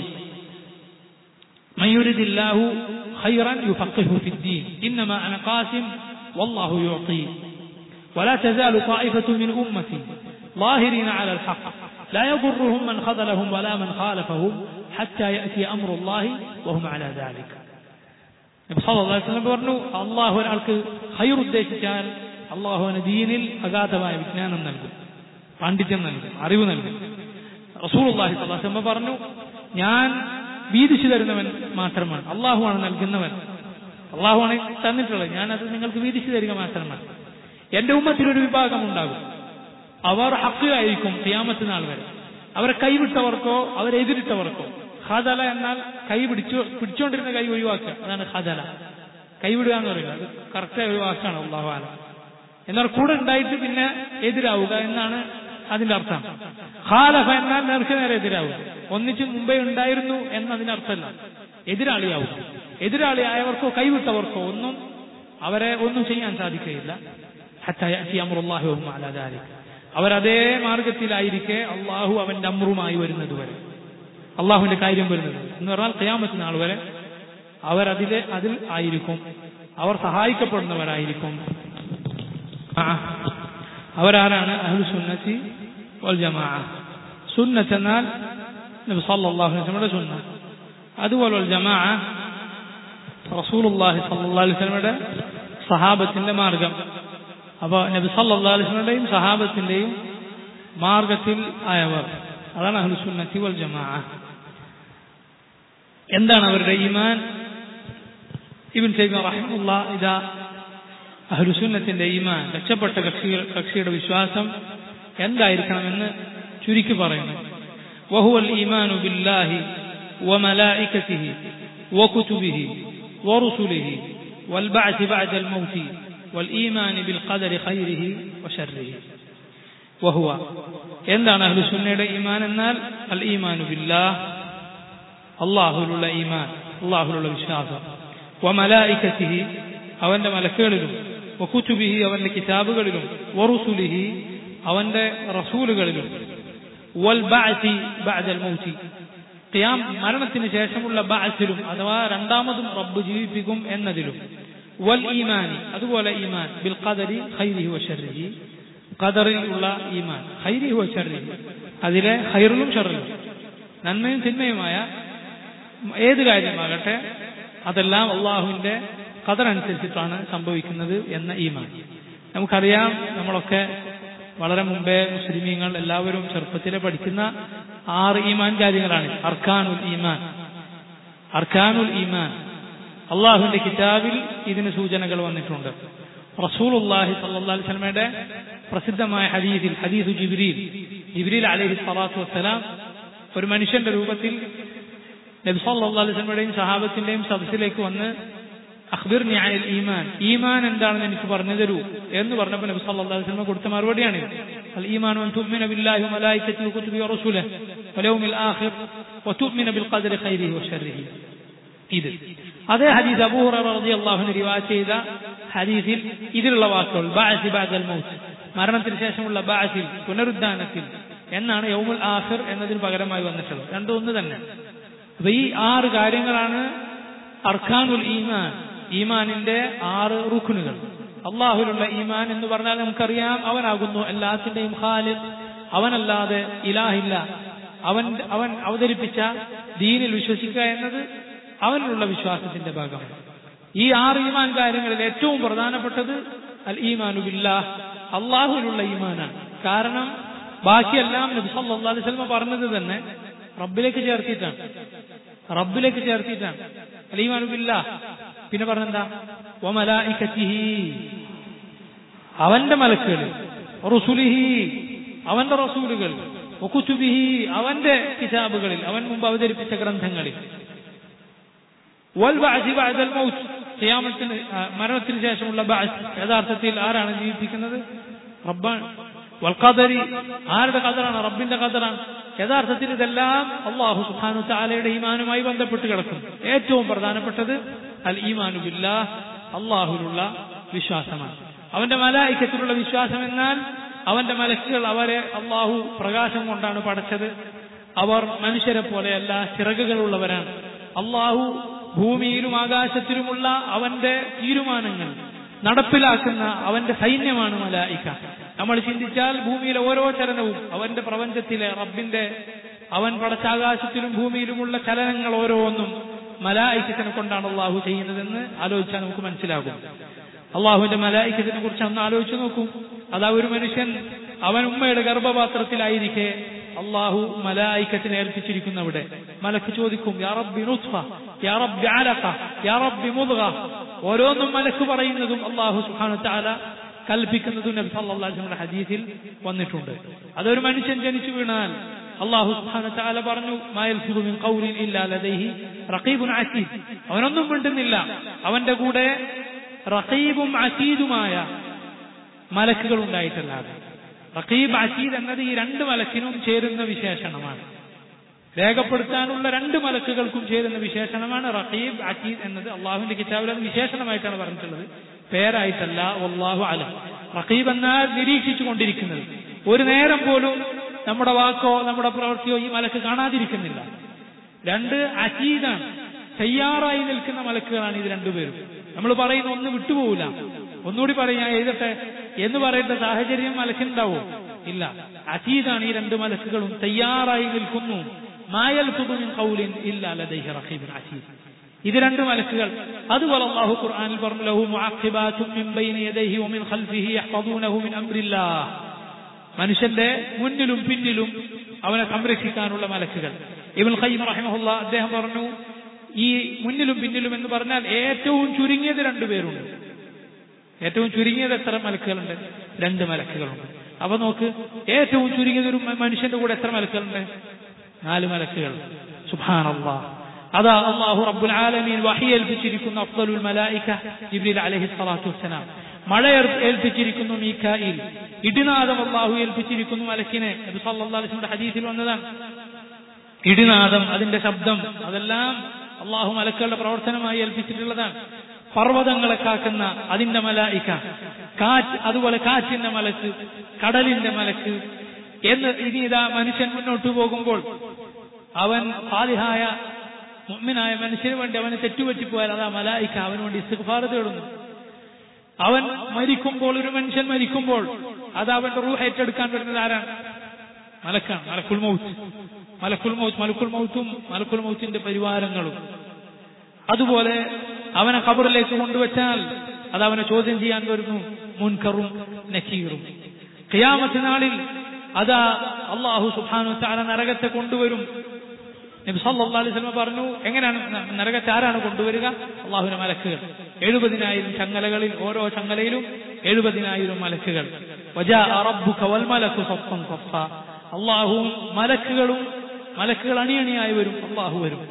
من يرد الله خيرا يفقهه في الدين إنما أنا قاسم والله يعطي ولا تزال طائفة من أمتي ظاهرين على الحق لا يضرهم من خذلهم ولا من خالفهم حتى يأتي أمر الله وهم على ذلك നബി സല്ലല്ലാഹു അലൈഹി വസല്ലം പറഞ്ഞു അള്ളാഹു ഒരാൾക്ക് ഹൈർ ഉദ്ദേശിച്ചാൽ അള്ളാഹു അവന് ദീനിൽ അഗാധമായ വിജ്ഞാനം നൽകും പാണ്ഡിത്യം നൽകും അറിവ് നൽകും റസൂലുള്ളാഹി സ്വല്ലല്ലാഹു അലൈഹി വസല്ലം പറഞ്ഞു ഞാൻ വീതിച്ചു തരുന്നവൻ മാത്രമാണ് അള്ളാഹുവാണ് നൽകുന്നവൻ അള്ളാഹുവാണ് തന്നിട്ടുള്ളത് ഞാനത് നിങ്ങൾക്ക് വീതിച്ചു തരിക മാത്രമാണ് എന്റെ ഉമ്മത്തിൽ ഒരു വിഭാഗം ഉണ്ടാകും അവർ ഹക്കുകയായിരിക്കും ക്യാമത്ത് നാൾ വരെ അവരെ കൈവിട്ടവർക്കോ അവരെ എതിരിട്ടവർക്കോ ഖദല എന്നാൽ കൈ പിടിച്ചു പിടിച്ചുകൊണ്ടിരുന്ന കൈ ഒഴിവാക്കുക അതാണ് ഖദല കൈവിടുക എന്ന് പറയുന്നത് അത് കറക്റ്റായ ഒരു വാക്കാണ് അള്ളാഹുവാല എന്നാൽ കൂടെ ഉണ്ടായിട്ട് പിന്നെ എതിരാവുക എന്നാണ് അതിന്റെ അർത്ഥം ഖാലഫ എന്നാൽ നേർക്ക് നേരെ എതിരാവുക ഒന്നിച്ച് മുമ്പേ ഉണ്ടായിരുന്നു എന്നതിന്റെ അർത്ഥമല്ല എതിരാളിയാവുക എതിരാളിയായവർക്കോ കൈവിട്ടവർക്കോ ഒന്നും അവരെ ഒന്നും ചെയ്യാൻ സാധിക്കുകയില്ല ഹത്താ യഅതി അംറുല്ലാഹി വഹും അലാ ദാലിക് അവരതേ മാർഗത്തിലായിരിക്കെ അള്ളാഹു അവന്റെ അമ്രുമായി വരുന്നത് വരെ അള്ളാഹുവിന്റെ കാര്യം വരുന്നത് എന്ന് പറഞ്ഞാൽ ഖിയാമത്ത് നാൾ വരെ അവരതിലെ അതിൽ ആയിരിക്കും അവർ സഹായിക്കപ്പെടുന്നവരായിരിക്കും ആ അവരാരാണ് അഹ്ലു സുന്നത്തി വൽ ജമാ സുന്നത്ത് എന്നാൽ നബി സല്ലല്ലാഹു അലൈഹി വസല്ലമയുടെ സുന്ന അതുപോലെ വൽ ജമാ റസൂലുള്ളാഹി സല്ലല്ലാഹു അലൈഹി വസല്ലമയുടെ സഹാബത്തിന്റെ മാർഗം അപ്പോൾ നബി സല്ലല്ലാഹു അലൈഹി വസല്ലമയുടെയും സഹാബത്തിന്റെയും മാർഗത്തിൽ ആയവർ അതാണ് അഹ്ലു സുന്നത്തി വൽ ജമാ എന്താണ് അവരുടെ ഈമാൻ ഇബിൻ തൈമിയ റഹിമുള്ള ഇതാ അഹ്ലുസുന്നത്തിന്റെ ഈമാൻ രക്ഷപ്പെട്ട കക്ഷി കക്ഷിയുടെ വിശ്വാസം എന്തായിരിക്കണമെന്ന് ചുരുക്കി പറയുന്നു وهو الإيمان بالله وملائكته وكتبه ورسله والبعث بعد الموت والإيمان بالقدر خيره وشره وهو എന്താണ് അഹ്ലുസുന്നയുടെ ഈമാൻ എന്നാൽ അൽ ഈമാനു ബില്ലാഹ് അള്ളാഹുലുള്ള ഈമാൻ അള്ളാഹുലുള്ള വിശ്വാസം വമലായിക്കത്തിഹി അവന്റെ മലക്കുകളിലും വക്കുറ്റുബിഹി അവന്റെ കിതാബുകളിലും വറുസുലിഹി അവന്റെ റസൂലുകളിലും വൽ ബഅതി ബഅദൽ മൗതി ഖിയാം മരണത്തിന് ശേഷമുള്ള ബഅസിലും അഥവാ രണ്ടാമതും റബ്ബ് ജീവിപ്പിക്കും എന്നതിലും വൽ ഈമാനി അതുപോലെ ഈമാൻ ബിൽ ഖദരി ഖൈരിഹി വശർരിഹി ഖദറിൽ ഉള്ള ഈമാൻ ഖൈരിഹി വശർരിഹി അതിലെ ഖൈറിലും ഷറിലും നന്മയും തിന്മയുമായ ഏത് കാര്യമാകട്ടെ അതെല്ലാം അള്ളാഹുവിന്റെ ഖദറനുസരിച്ചിട്ടാണ് സംഭവിക്കുന്നത് എന്ന ഈമാൻ നമുക്കറിയാം നമ്മളൊക്കെ വളരെ മുമ്പേ മുസ്ലിമീങ്ങൾ എല്ലാവരും ചെറുപ്പത്തിലെ പഠിക്കുന്ന ആറ് ഈമാൻ കാര്യങ്ങളാണ് അർക്കാനുൽ ഈമാൻ അർക്കാനുൽ ഈമാൻ അള്ളാഹുവിന്റെ കിതാബിൽ ഇതിന് സൂചനകൾ വന്നിട്ടുണ്ട് റസൂലുല്ലാഹി സല്ലല്ലാഹു അലൈഹി വസല്ലമയുടെ പ്രസിദ്ധമായ ഹദീസിൽ ഹദീസു ജിബ്രീൽ ജിബ്രീൽ അലൈഹി സ്വലാത്തു വസ്സലാം ഒരു മനുഷ്യന്റെ രൂപത്തിൽ നബി സല്ലല്ലാഹു അലൈഹി വസല്ലമയുടെയും സഹാബത്തിന്റെയും സദസ്സിലേക്ക് വന്ന് അഖ്ബിർനി അനിൽ ഈമാൻ ഈമാൻ എന്താണെന്ന് എനിക്ക് പറഞ്ഞു തരൂ എന്ന് പറഞ്ഞപ്പോൾ നബി സല്ലല്ലാഹു അലൈഹി വസല്ലം കൊടുത്ത മറുപടിയാണ് അൽ ഈമാൻ അൻ തുഅ്മിന ബില്ലാഹി വമലായികതിഹി വകുതുബിഹി വറസൂലിഹി വലയൗമിൽ ആഖിർ വതുഅ്മിന ബിൽ ഖദരി ഖൈരിഹി വശർരിഹി ഇത് അതേ ഹദീസ് അബൂ ഹുറൈറ റളിയല്ലാഹു അൻഹു റിവായത്ത് ചെയ്ത ഹദീസിൽ ഇതിലുള്ള വാക്കുകൾ ബഅസി ബഅദൽ മൗത്ത് മരണത്തിന് ശേഷമുള്ള ബഅസിൽ പുനരുദ്ധാനത്തിൽ എന്നാണ് യൗമുൽ ആഖിർ എന്നതിന് പകരമായി വന്നിട്ടുള്ളത് രണ്ടും ഒന്ന് തന്നെ അപ്പൊ ഈ ആറ് കാര്യങ്ങളാണ് അർഖാനുൽ ഈമാൻ ഈമാനിന്റെ ആറ് റുഖുനുകൾ അള്ളാഹുലുള്ള ഈമാൻ എന്ന് പറഞ്ഞാൽ നമുക്കറിയാം അവനാകുന്നു എല്ലാത്തിന്റെയും ഖാലിദ് അവനല്ലാതെ ഇലാഹില്ല അവൻ അവൻ അവതരിപ്പിച്ച ദീനിൽ വിശ്വസിക്കുക എന്നത് അവനിലുള്ള വിശ്വാസത്തിന്റെ ഭാഗമാണ് ഈ ആറ് ഈമാൻ കാര്യങ്ങളിൽ ഏറ്റവും പ്രധാനപ്പെട്ടത് അൽ ഈമാനു ബില്ലാഹ് അള്ളാഹുവിലുള്ള ഈമാനാണ് കാരണം ബാക്കിയെല്ലാം നബി സല്ലല്ലാഹു അലൈഹി വസല്ലം പറഞ്ഞത് തന്നെ റബ്ബിലേക്ക് ചേർത്തിട്ടാണ് റബ്ബിലേക്ക് ചേർത്തിട്ടാണ് അൽ ഈമാനു ബില്ലാഹ് പിന്നെ പറഞ്ഞെന്താ വമലായിക്കത്തിഹി അവന്റെ മലക്കുകൾ റുസുലിഹി അവന്റെ റസൂലുകൾ ഒക്കുച്ചുബിഹി അവന്റെ കിതാബുകളിൽ അവൻ മുമ്പ് അവതരിപ്പിച്ച ഗ്രന്ഥങ്ങളിൽ വൽ ബഅസി ബഅദൽ മൗത്ത് ഖിയാമത്തിന് മരണത്തിന് ശേഷമുള്ള ബഅസ് യഥാർത്ഥത്തിൽ ആരാണ് ജീവിപ്പിക്കുന്നത് റബ്ബാണ് വൽ ഖദരി ആരുടെ ഖദറാണ് റബ്ബിന്റെ ഖദറാണ് യഥാർത്ഥത്തിൽ ഇതെല്ലാം അള്ളാഹു സുബ്ഹാനഹു തആലയുടെ ഈമാനുമായി ബന്ധപ്പെട്ട് കിടക്കുന്നു ഏറ്റവും പ്രധാനപ്പെട്ടത് അൽ ഈമാനു ബില്ലാഹ് അള്ളാഹുലുള്ള വിശ്വാസമാണ് അവന്റെ മലായിക്കത്തിലുള്ള വിശ്വാസം എന്നാൽ അവന്റെ മലക്കുകൾ അവരെ അള്ളാഹു പ്രകാശം കൊണ്ടാണ് പടച്ചത് അവർ മനുഷ്യരെ പോലെയല്ല ചിറകുകളുള്ളവരാണ് അള്ളാഹു ഭൂമിയിലും ആകാശത്തിലുമുള്ള അവന്റെ തീരുമാനങ്ങൾ നടപ്പിലാക്കുന്ന അവന്റെ സൈന്യമാണ് മലായിക്ക നമ്മൾ ചിന്തിച്ചാൽ ഭൂമിയിലെ ഓരോ ചലനവും അവന്റെ പ്രപഞ്ചത്തിലെ റബ്ബിന്റെ അവൻ പടച്ച ആകാശത്തിലും ഭൂമിയിലുമുള്ള ചലനങ്ങൾ ഓരോന്നും മലായിക്കത്തിനെ കൊണ്ടാണ് അള്ളാഹു ചെയ്യുന്നതെന്ന് ആലോചിച്ചാൽ നമുക്ക് മനസ്സിലാകും അള്ളാഹുവിന്റെ മലായിക്കത്തിനെ കുറിച്ച് ഒന്ന് ആലോചിച്ചു നോക്കൂ അതാ ഒരു മനുഷ്യൻ അവൻ ഉമ്മയുടെ ഗർഭപാത്രത്തിലായിരിക്കെ അള്ളാഹു മലായിക്കത്തിനെ ഏൽപ്പിച്ചിരിക്കുന്നു അവിടെ മലക്ക് ചോദിക്കും യാ റബ്ബി നുത്ഫ യാ റബ്ബി അലഖ യാ റബ്ബി മുദ്ഗ ഓരോന്നും മലക്ക് പറയുന്നതും അള്ളാഹു സുബ്ഹാനഹു തആല കൽപ്പിക്കുന്നതും നബി സല്ലല്ലാഹു അലൈഹി വസല്ലം ഹദീസിൽ വന്നിട്ടുണ്ട് അതൊരു മനുഷ്യൻ ജനിച്ചു വീണാൽ അള്ളാഹു സുബ്ഹാനഹു തആല പറഞ്ഞു മാ യൽഫിദു മിൻ ഖൗലിൻ ഇല്ലാ ലദൈഹി റഖീബുൻ അസീദ് അവനൊന്നും മിണ്ടുന്നില്ല അവന്റെ കൂടെ റഖീബും അസീദുമായ മലക്കുകൾ ഉണ്ടായിട്ടല്ലാതെ റഖീബ് അസീദ് എന്നത് ഈ രണ്ട് മലക്കിനും ചേരുന്ന വിശേഷണമാണ് രേഖപ്പെടുത്താനുള്ള രണ്ട് മലക്കുകൾക്കും ചേരുന്ന വിശേഷണമാണ് റഖീബ് അസീദ് എന്നത് അള്ളാഹുവിന്റെ കിതാബിൽ അത് വിശേഷണമായിട്ടാണ് പറഞ്ഞിട്ടുള്ളത് പേരായിട്ടല്ല അള്ളാഹു അലം റഖീബ് എന്നാൽ നിരീക്ഷിച്ചു കൊണ്ടിരിക്കുന്നത് ഒരു നേരം പോലും നമ്മുടെ വാക്കോ നമ്മുടെ പ്രവൃത്തിയോ ഈ മലക്ക് കാണാതിരിക്കുന്നില്ല രണ്ട് അസീദാണ് തയ്യാറായി നിൽക്കുന്ന മലക്കുകളാണ് ഇത് രണ്ടുപേരും നമ്മൾ പറയുന്ന ഒന്ന് വിട്ടുപോകില്ല ഒന്നുകൂടി പറയും ഞാൻ എഴുതട്ടെ എന്ന് പറയേണ്ട സാഹചര്യം മലക്കുണ്ടാവും ഇല്ല അസീദാണ് ഈ രണ്ട് മലക്കുകളും തയ്യാറായി നിൽക്കുന്നു മായൽ പുതുമിൻ കൗലിൻ ഇല്ല ലദൈഹി റഖീബുൻ അസീദ് ഇത് രണ്ട് മലക്കുകൾ അതുപോലെ അല്ലാഹു ഖുർആനിൽ പറഞ്ഞു ലഹു മുഅഖിബാതും മിൻ ബൈനി യദൈഹി വമിൻ ഖൽഫിഹി യഹ്ഫദൂനഹു മിൻ അംരില്ലാഹ് മനുഷ്യന്റെ മുന്നിലും പിന്നിലും അവനെ സംരക്ഷിക്കാനുള്ള മലക്കുകൾ ഇബ്നുൽ ഖയ്യിം റഹിമഹുല്ല അദ്ദേഹം പറഞ്ഞു ഈ മുന്നിലും പിന്നിലും എന്ന് പറഞ്ഞാൽ ഏറ്റവും ചുരുങ്ങിയത് രണ്ടുപേരുണ്ട് ഏറ്റവും ചുരുങ്ങിയത് എത്ര മലക്കുകളുണ്ട് രണ്ട് മലക്കുകളുണ്ട് അപ്പൊ നോക്ക് ഏറ്റവും ചുരുങ്ങിയത് ഒരു മനുഷ്യന്റെ കൂടെ എത്ര മലക്കുകളുണ്ട് നാല് മലക്കുകൾ സുഭാനല്ലാ അതാ അള്ളാഹു റബ്ബുൽ ആലമീൻ വഹി ഏൽപ്പിച്ചിരിക്കുന്ന അഫ്ദലുൽ മലായിക ജിബ്രീൽ അലൈഹി സ്വലാത്തു വസ്സലാം മഴ ഏർ- ഏൽപ്പിച്ചിരിക്കുന്നു മീക്കായിൽ ഇടിനാദം അള്ളാഹു ഏൽപ്പിച്ചിരിക്കുന്നു മലക്കിനെ നബി സല്ലല്ലാഹു അലൈഹി വസല്ലം ഹദീസിൽ വന്നതാണ് ഇടിനാദം അതിന്റെ ശബ്ദം അതെല്ലാം അള്ളാഹു മലക്കുകളുടെ പ്രവർത്തനമായി ഏൽപ്പിച്ചിട്ടുള്ളതാണ് പർവ്വതങ്ങളെ കാക്കുന്ന അതിന്റെ മലായിക്ക കാറ്റ് അതുപോലെ കാറ്റിന്റെ മലക്ക് കടലിന്റെ മലക്ക് എന്ന് ഇനി ഇതാ മനുഷ്യൻ മുന്നോട്ട് പോകുമ്പോൾ അവൻ സാലിഹായ മുഅ്മിനായ മനുഷ്യന് വേണ്ടി അവന് തെറ്റുപറ്റിപ്പോയാൽ അതാ മലായിക്ക അവന് വേണ്ടി ഇസ്തിഗ്ഫാർ തേടുന്നു അവൻ മരിക്കുമ്പോൾ ഒരു മനുഷ്യൻ മരിക്കുമ്പോൾ അത് അവന്റെ റൂഹ് ഏറ്റെടുക്കാൻ വരുന്നത് ആരാണ് മലക്കാണ് മലക്കുൽ മൗത്ത് മലക്കുൽ മൗത്ത് മലക്കുൽ മൗത്തും മലക്കുൽ മൗത്തിന്റെ പരിവാരങ്ങളും അതുപോലെ അവനെ ഖബറിലേക്ക് കൊണ്ടുവച്ചാൽ അത് അവനെ ചോദ്യം ചെയ്യാൻ വരുന്നു മുൻകറും നക്കീറും ഖിയാമത്ത് നാളിൽ അതാ അള്ളാഹു സുബ്ഹാനഹു തആല നരകത്തെ കൊണ്ടുവരും നബി സല്ലല്ലാഹു അലൈഹി വസല്ലം പറഞ്ഞു എങ്ങനെയാണ് ന- നരകത്തെ ആരാണ് കൊണ്ടുവരിക അള്ളാഹുവിന്റെ മലക്കുകൾ എഴുപതിനായിരം ചങ്ങലകളിൽ ഓരോ ചങ്ങലയിലും എഴുപതിനായിരം മലക്കുകൾ വജാഅ റബ്ബുക വൽ മലക്കു സഫൻ സഫ അള്ളാഹുവും മലക്കുകളും മലക്കുകൾ അണിയണിയായി വരും അള്ളാഹു വരും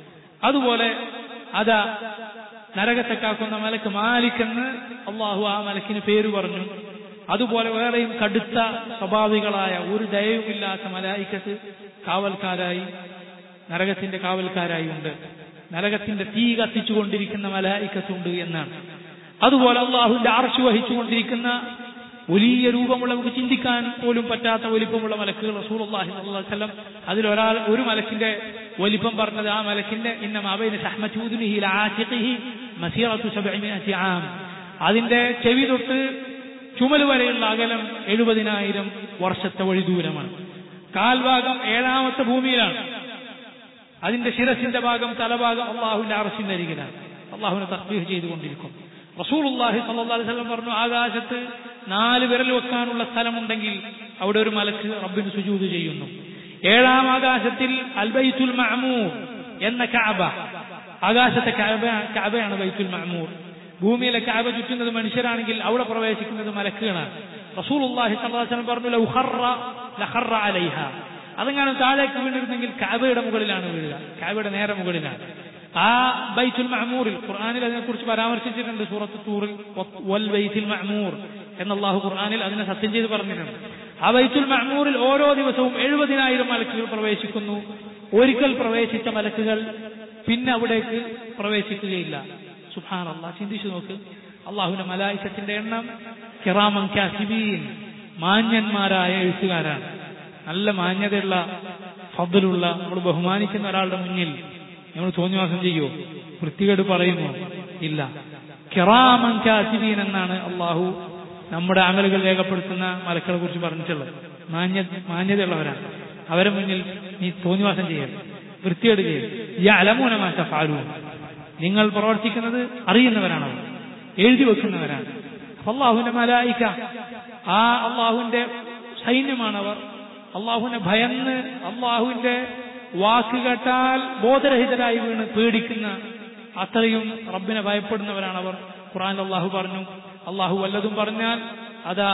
അതുപോലെ അതാ നരകത്തെ കാക്കുന്ന മലക്ക് മാലിക് എന്ന് അള്ളാഹു ആ മലക്കിന് പേര് പറഞ്ഞു അതുപോലെ വേറെയും കടുത്ത സ്വഭാവികളായ ഒരു ദയവുമില്ലാത്ത മലായിക്കത്ത് കാവൽക്കാരായി നരകത്തിന്റെ കാവൽക്കാരായി ഉണ്ട് നരകത്തിന്റെ തീ കത്തിച്ചുകൊണ്ടിരിക്കുന്ന മലായിക്കത്തുണ്ട് എന്നാണ് അതുപോലെ അള്ളാഹുവിന്റെ അറച്ചു വഹിച്ചുകൊണ്ടിരിക്കുന്ന വലിയ രൂപമുള്ള നമുക്ക് ചിന്തിക്കാൻ പോലും പറ്റാത്ത വലിപ്പമുള്ള മലക്കുകൾ റസൂൽ അള്ളാഹി വസല്ലം അതിലൊരാൾ ഒരു മലക്കിന്റെ വലിപ്പം പറഞ്ഞത് ആ മലക്കിന്റെ ഇന്ന മാബൈന സഹ്മചൂദിനിഹി ലാസിഖിഹി മസീറത്തു സബ്ഇമിഅതി ആം അതിന്റെ ചെവി തൊട്ട് ചുമല് വരെയുള്ള അകലം എഴുപതിനായിരം വർഷത്തെ വഴി ദൂരമാണ് കാൽഭാഗം ഏഴാമത്തെ ഭൂമിയിലാണ് അതിന്റെ ശിരസിന്റെ ഭാഗം തലഭാഗം അള്ളാഹുവിന്റെ അറസിന്റെ അരികിലാണ് അള്ളാഹുവിനെ തസ്ബീഹ് ചെയ്തുകൊണ്ടിരിക്കും റസൂലുള്ളാഹി സ്വല്ലല്ലാഹു അലൈഹി വസല്ലം പറഞ്ഞു ആകാശത്ത് നാല് വിരൽ വെക്കാനുള്ള സ്ഥലമുണ്ടെങ്കിൽ അവിടെ ഒരു മലക്ക് റബ്ബിന് സുജൂദ് ചെയ്യുന്നു ഏഴാം ആകാശത്തിൽ അൽ ബൈത്തുൽ മഅമൂർ എന്ന കഅബ ആകാശത്തെ കഅബ കഅബയാണ് ബൈത്തുൽ മഅമൂർ ഭൂമിയിലെ കഅബ ചുറ്റുന്നത് മനുഷ്യരാണെങ്കിൽ അവിടെ പ്രവേശിക്കുന്നത് മലക്കുകളാണ് റസൂലുള്ളാഹി സ്വല്ലല്ലാഹു അലൈഹി വസല്ലം പറഞ്ഞു ലൗ ഖറ ലഖറ അലൈഹ അതെങ്ങാനും താഴേക്ക് വീണിരുന്നെങ്കിൽ കാബയുടെ മുകളിലാണ് വീഴുക കാബയുടെ നേരെ മുകളിലാണ് ആ ബൈത്തുൽ മഅമൂറിൽ ഖുർആനിൽ അതിനെക്കുറിച്ച് പരാമർശിച്ചിട്ടുണ്ട് സൂറത്ത് തൂറിൽ വൽ ബൈത്തുൽ മഅമൂർ എന്ന് അള്ളാഹു ഖുർആനിൽ അതിനെ സത്യം ചെയ്ത് പറഞ്ഞിട്ടുണ്ട് ആ ബൈത്തുൽ മഅമൂറിൽ ഓരോ ദിവസവും എഴുപതിനായിരം മലക്കുകൾ പ്രവേശിക്കുന്നു ഒരിക്കൽ പ്രവേശിച്ച മലക്കുകൾ പിന്നെ അവിടേക്ക് പ്രവേശിക്കുകയില്ല സുഹാൻ അള്ളാഹ് ചിന്തിച്ചു നോക്ക് അള്ളാഹുവിന്റെ മലായിക്കത്തിന്റെ എണ്ണം കിറാമൻ കാസിബീൻ മാന്യന്മാരായ എഴുത്തുകാരാണ് നല്ല മാന്യതയുള്ള ഫضലുള്ള നമ്മൾ ബഹുമാനിക്കുന്ന ഒരാളുടെ മുന്നിൽ നമ്മൾ തോന്നിവാസം ചെയ്യുമോ വൃത്തികേട് പറയുമോ ഇല്ല കിറാമൻ കാസിബീൻ എന്നാണ് അള്ളാഹു നമ്മുടെ അമലുകൾ രേഖപ്പെടുത്തുന്ന മലക്കളെ കുറിച്ച് പറഞ്ഞിട്ടുള്ളത് മാന്യ മാന്യതയുള്ളവരാണ് അവരെ മുന്നിൽ നീ തോന്നിവാസം ചെയ്യരുത് വൃത്തികേട് ചെയ്യരുത് ഈ അലമൂനമാറ്റ ഫാലു നിങ്ങൾ പ്രവർത്തിക്കുന്നത് അറിയുന്നവരാണ് അവർ എഴുതി വെക്കുന്നവരാണ് അള്ളാഹുവിന്റെ മലായിക്ക ആ അള്ളാഹുവിന്റെ സൈന്യമാണവർ അള്ളാഹുവിനെ ഭയന്ന് അള്ളാഹുവിന്റെ വാക്ക് കേട്ടാൽ ബോധരഹിതരായി വീണ് പേടിക്കുന്ന അത്രയും റബ്ബിനെ ഭയപ്പെടുന്നവരാണവർ ഖുറാൻ അള്ളാഹു പറഞ്ഞു അള്ളാഹു വല്ലതും പറഞ്ഞാൽ അതാ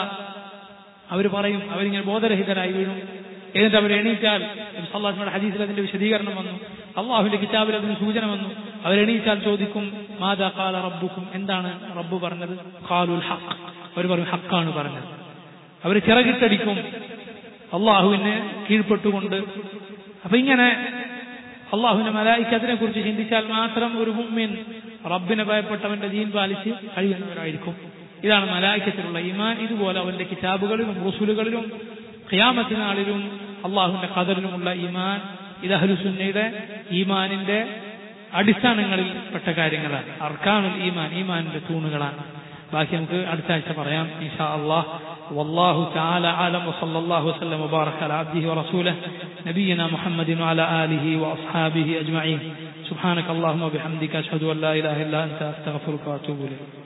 അവർ പറയും അവരിങ്ങനെ ബോധരഹിതരായി വീഴും എന്നിട്ട് അവർ എണീറ്റാൽ സല്ലാസ്മയുടെ ഹദീസിൽ അതിന്റെ വിശദീകരണം വന്നു അള്ളാഹുവിന്റെ കിതാബിൽ അതിന് സൂചന വന്നു അവരെണീറ്റാൽ ചോദിക്കും മാതാ കാല റബ്ബുക്കും എന്താണ് റബ്ബ് പറഞ്ഞത് ഖാലുൽ ഹഖ് അവർ പറയും ഹക്കാണ് പറഞ്ഞത് അവർ ചിറകിട്ടടിക്കും അള്ളാഹുവിനെ കീഴ്പ്പെട്ടുകൊണ്ട് അപ്പൊ ഇങ്ങനെ അള്ളാഹുവിന്റെ മലായിക്കത്തിനെ കുറിച്ച് ചിന്തിച്ചാൽ മാത്രം ഒരു മുമ്മിൻ റബ്ബിനെ ഭയപ്പെട്ടവന്റെ ദീൻ പാലിച്ച് കഴിയുന്നവരായിരിക്കും ഇതാണ് മലായിക്കത്തിലുള്ള ഈമാൻ ഇതുപോലെ അവന്റെ കിതാബുകളിലും റസൂലുകളിലും ഖിയാമത്തിനാളിലും അള്ളാഹുവിന്റെ ഖദറിലുമുള്ള ഈമാൻ ഇത് അഹ്ലുസുന്നയുടെ ഈമാനിന്റെ അടിസ്ഥാനങ്ങളിൽ പെട്ട കാര്യങ്ങളാണ് അർക്കാനുൽ ഈമാൻ ഈമാനിന്റെ തൂണുകളാണ് ബാക്കി നമുക്ക് അടുത്ത ആഴ്ച പറയാം ഇൻഷാ അള്ളാഹ് والله تعالى أعلم وصلى الله وسلم وبارك على عبده ورسوله نبينا محمد وعلى آله وأصحابه أجمعين سبحانك اللهم وبحمدك أشهد أن لا إله إلا أنت أستغفرك وأتوب إليك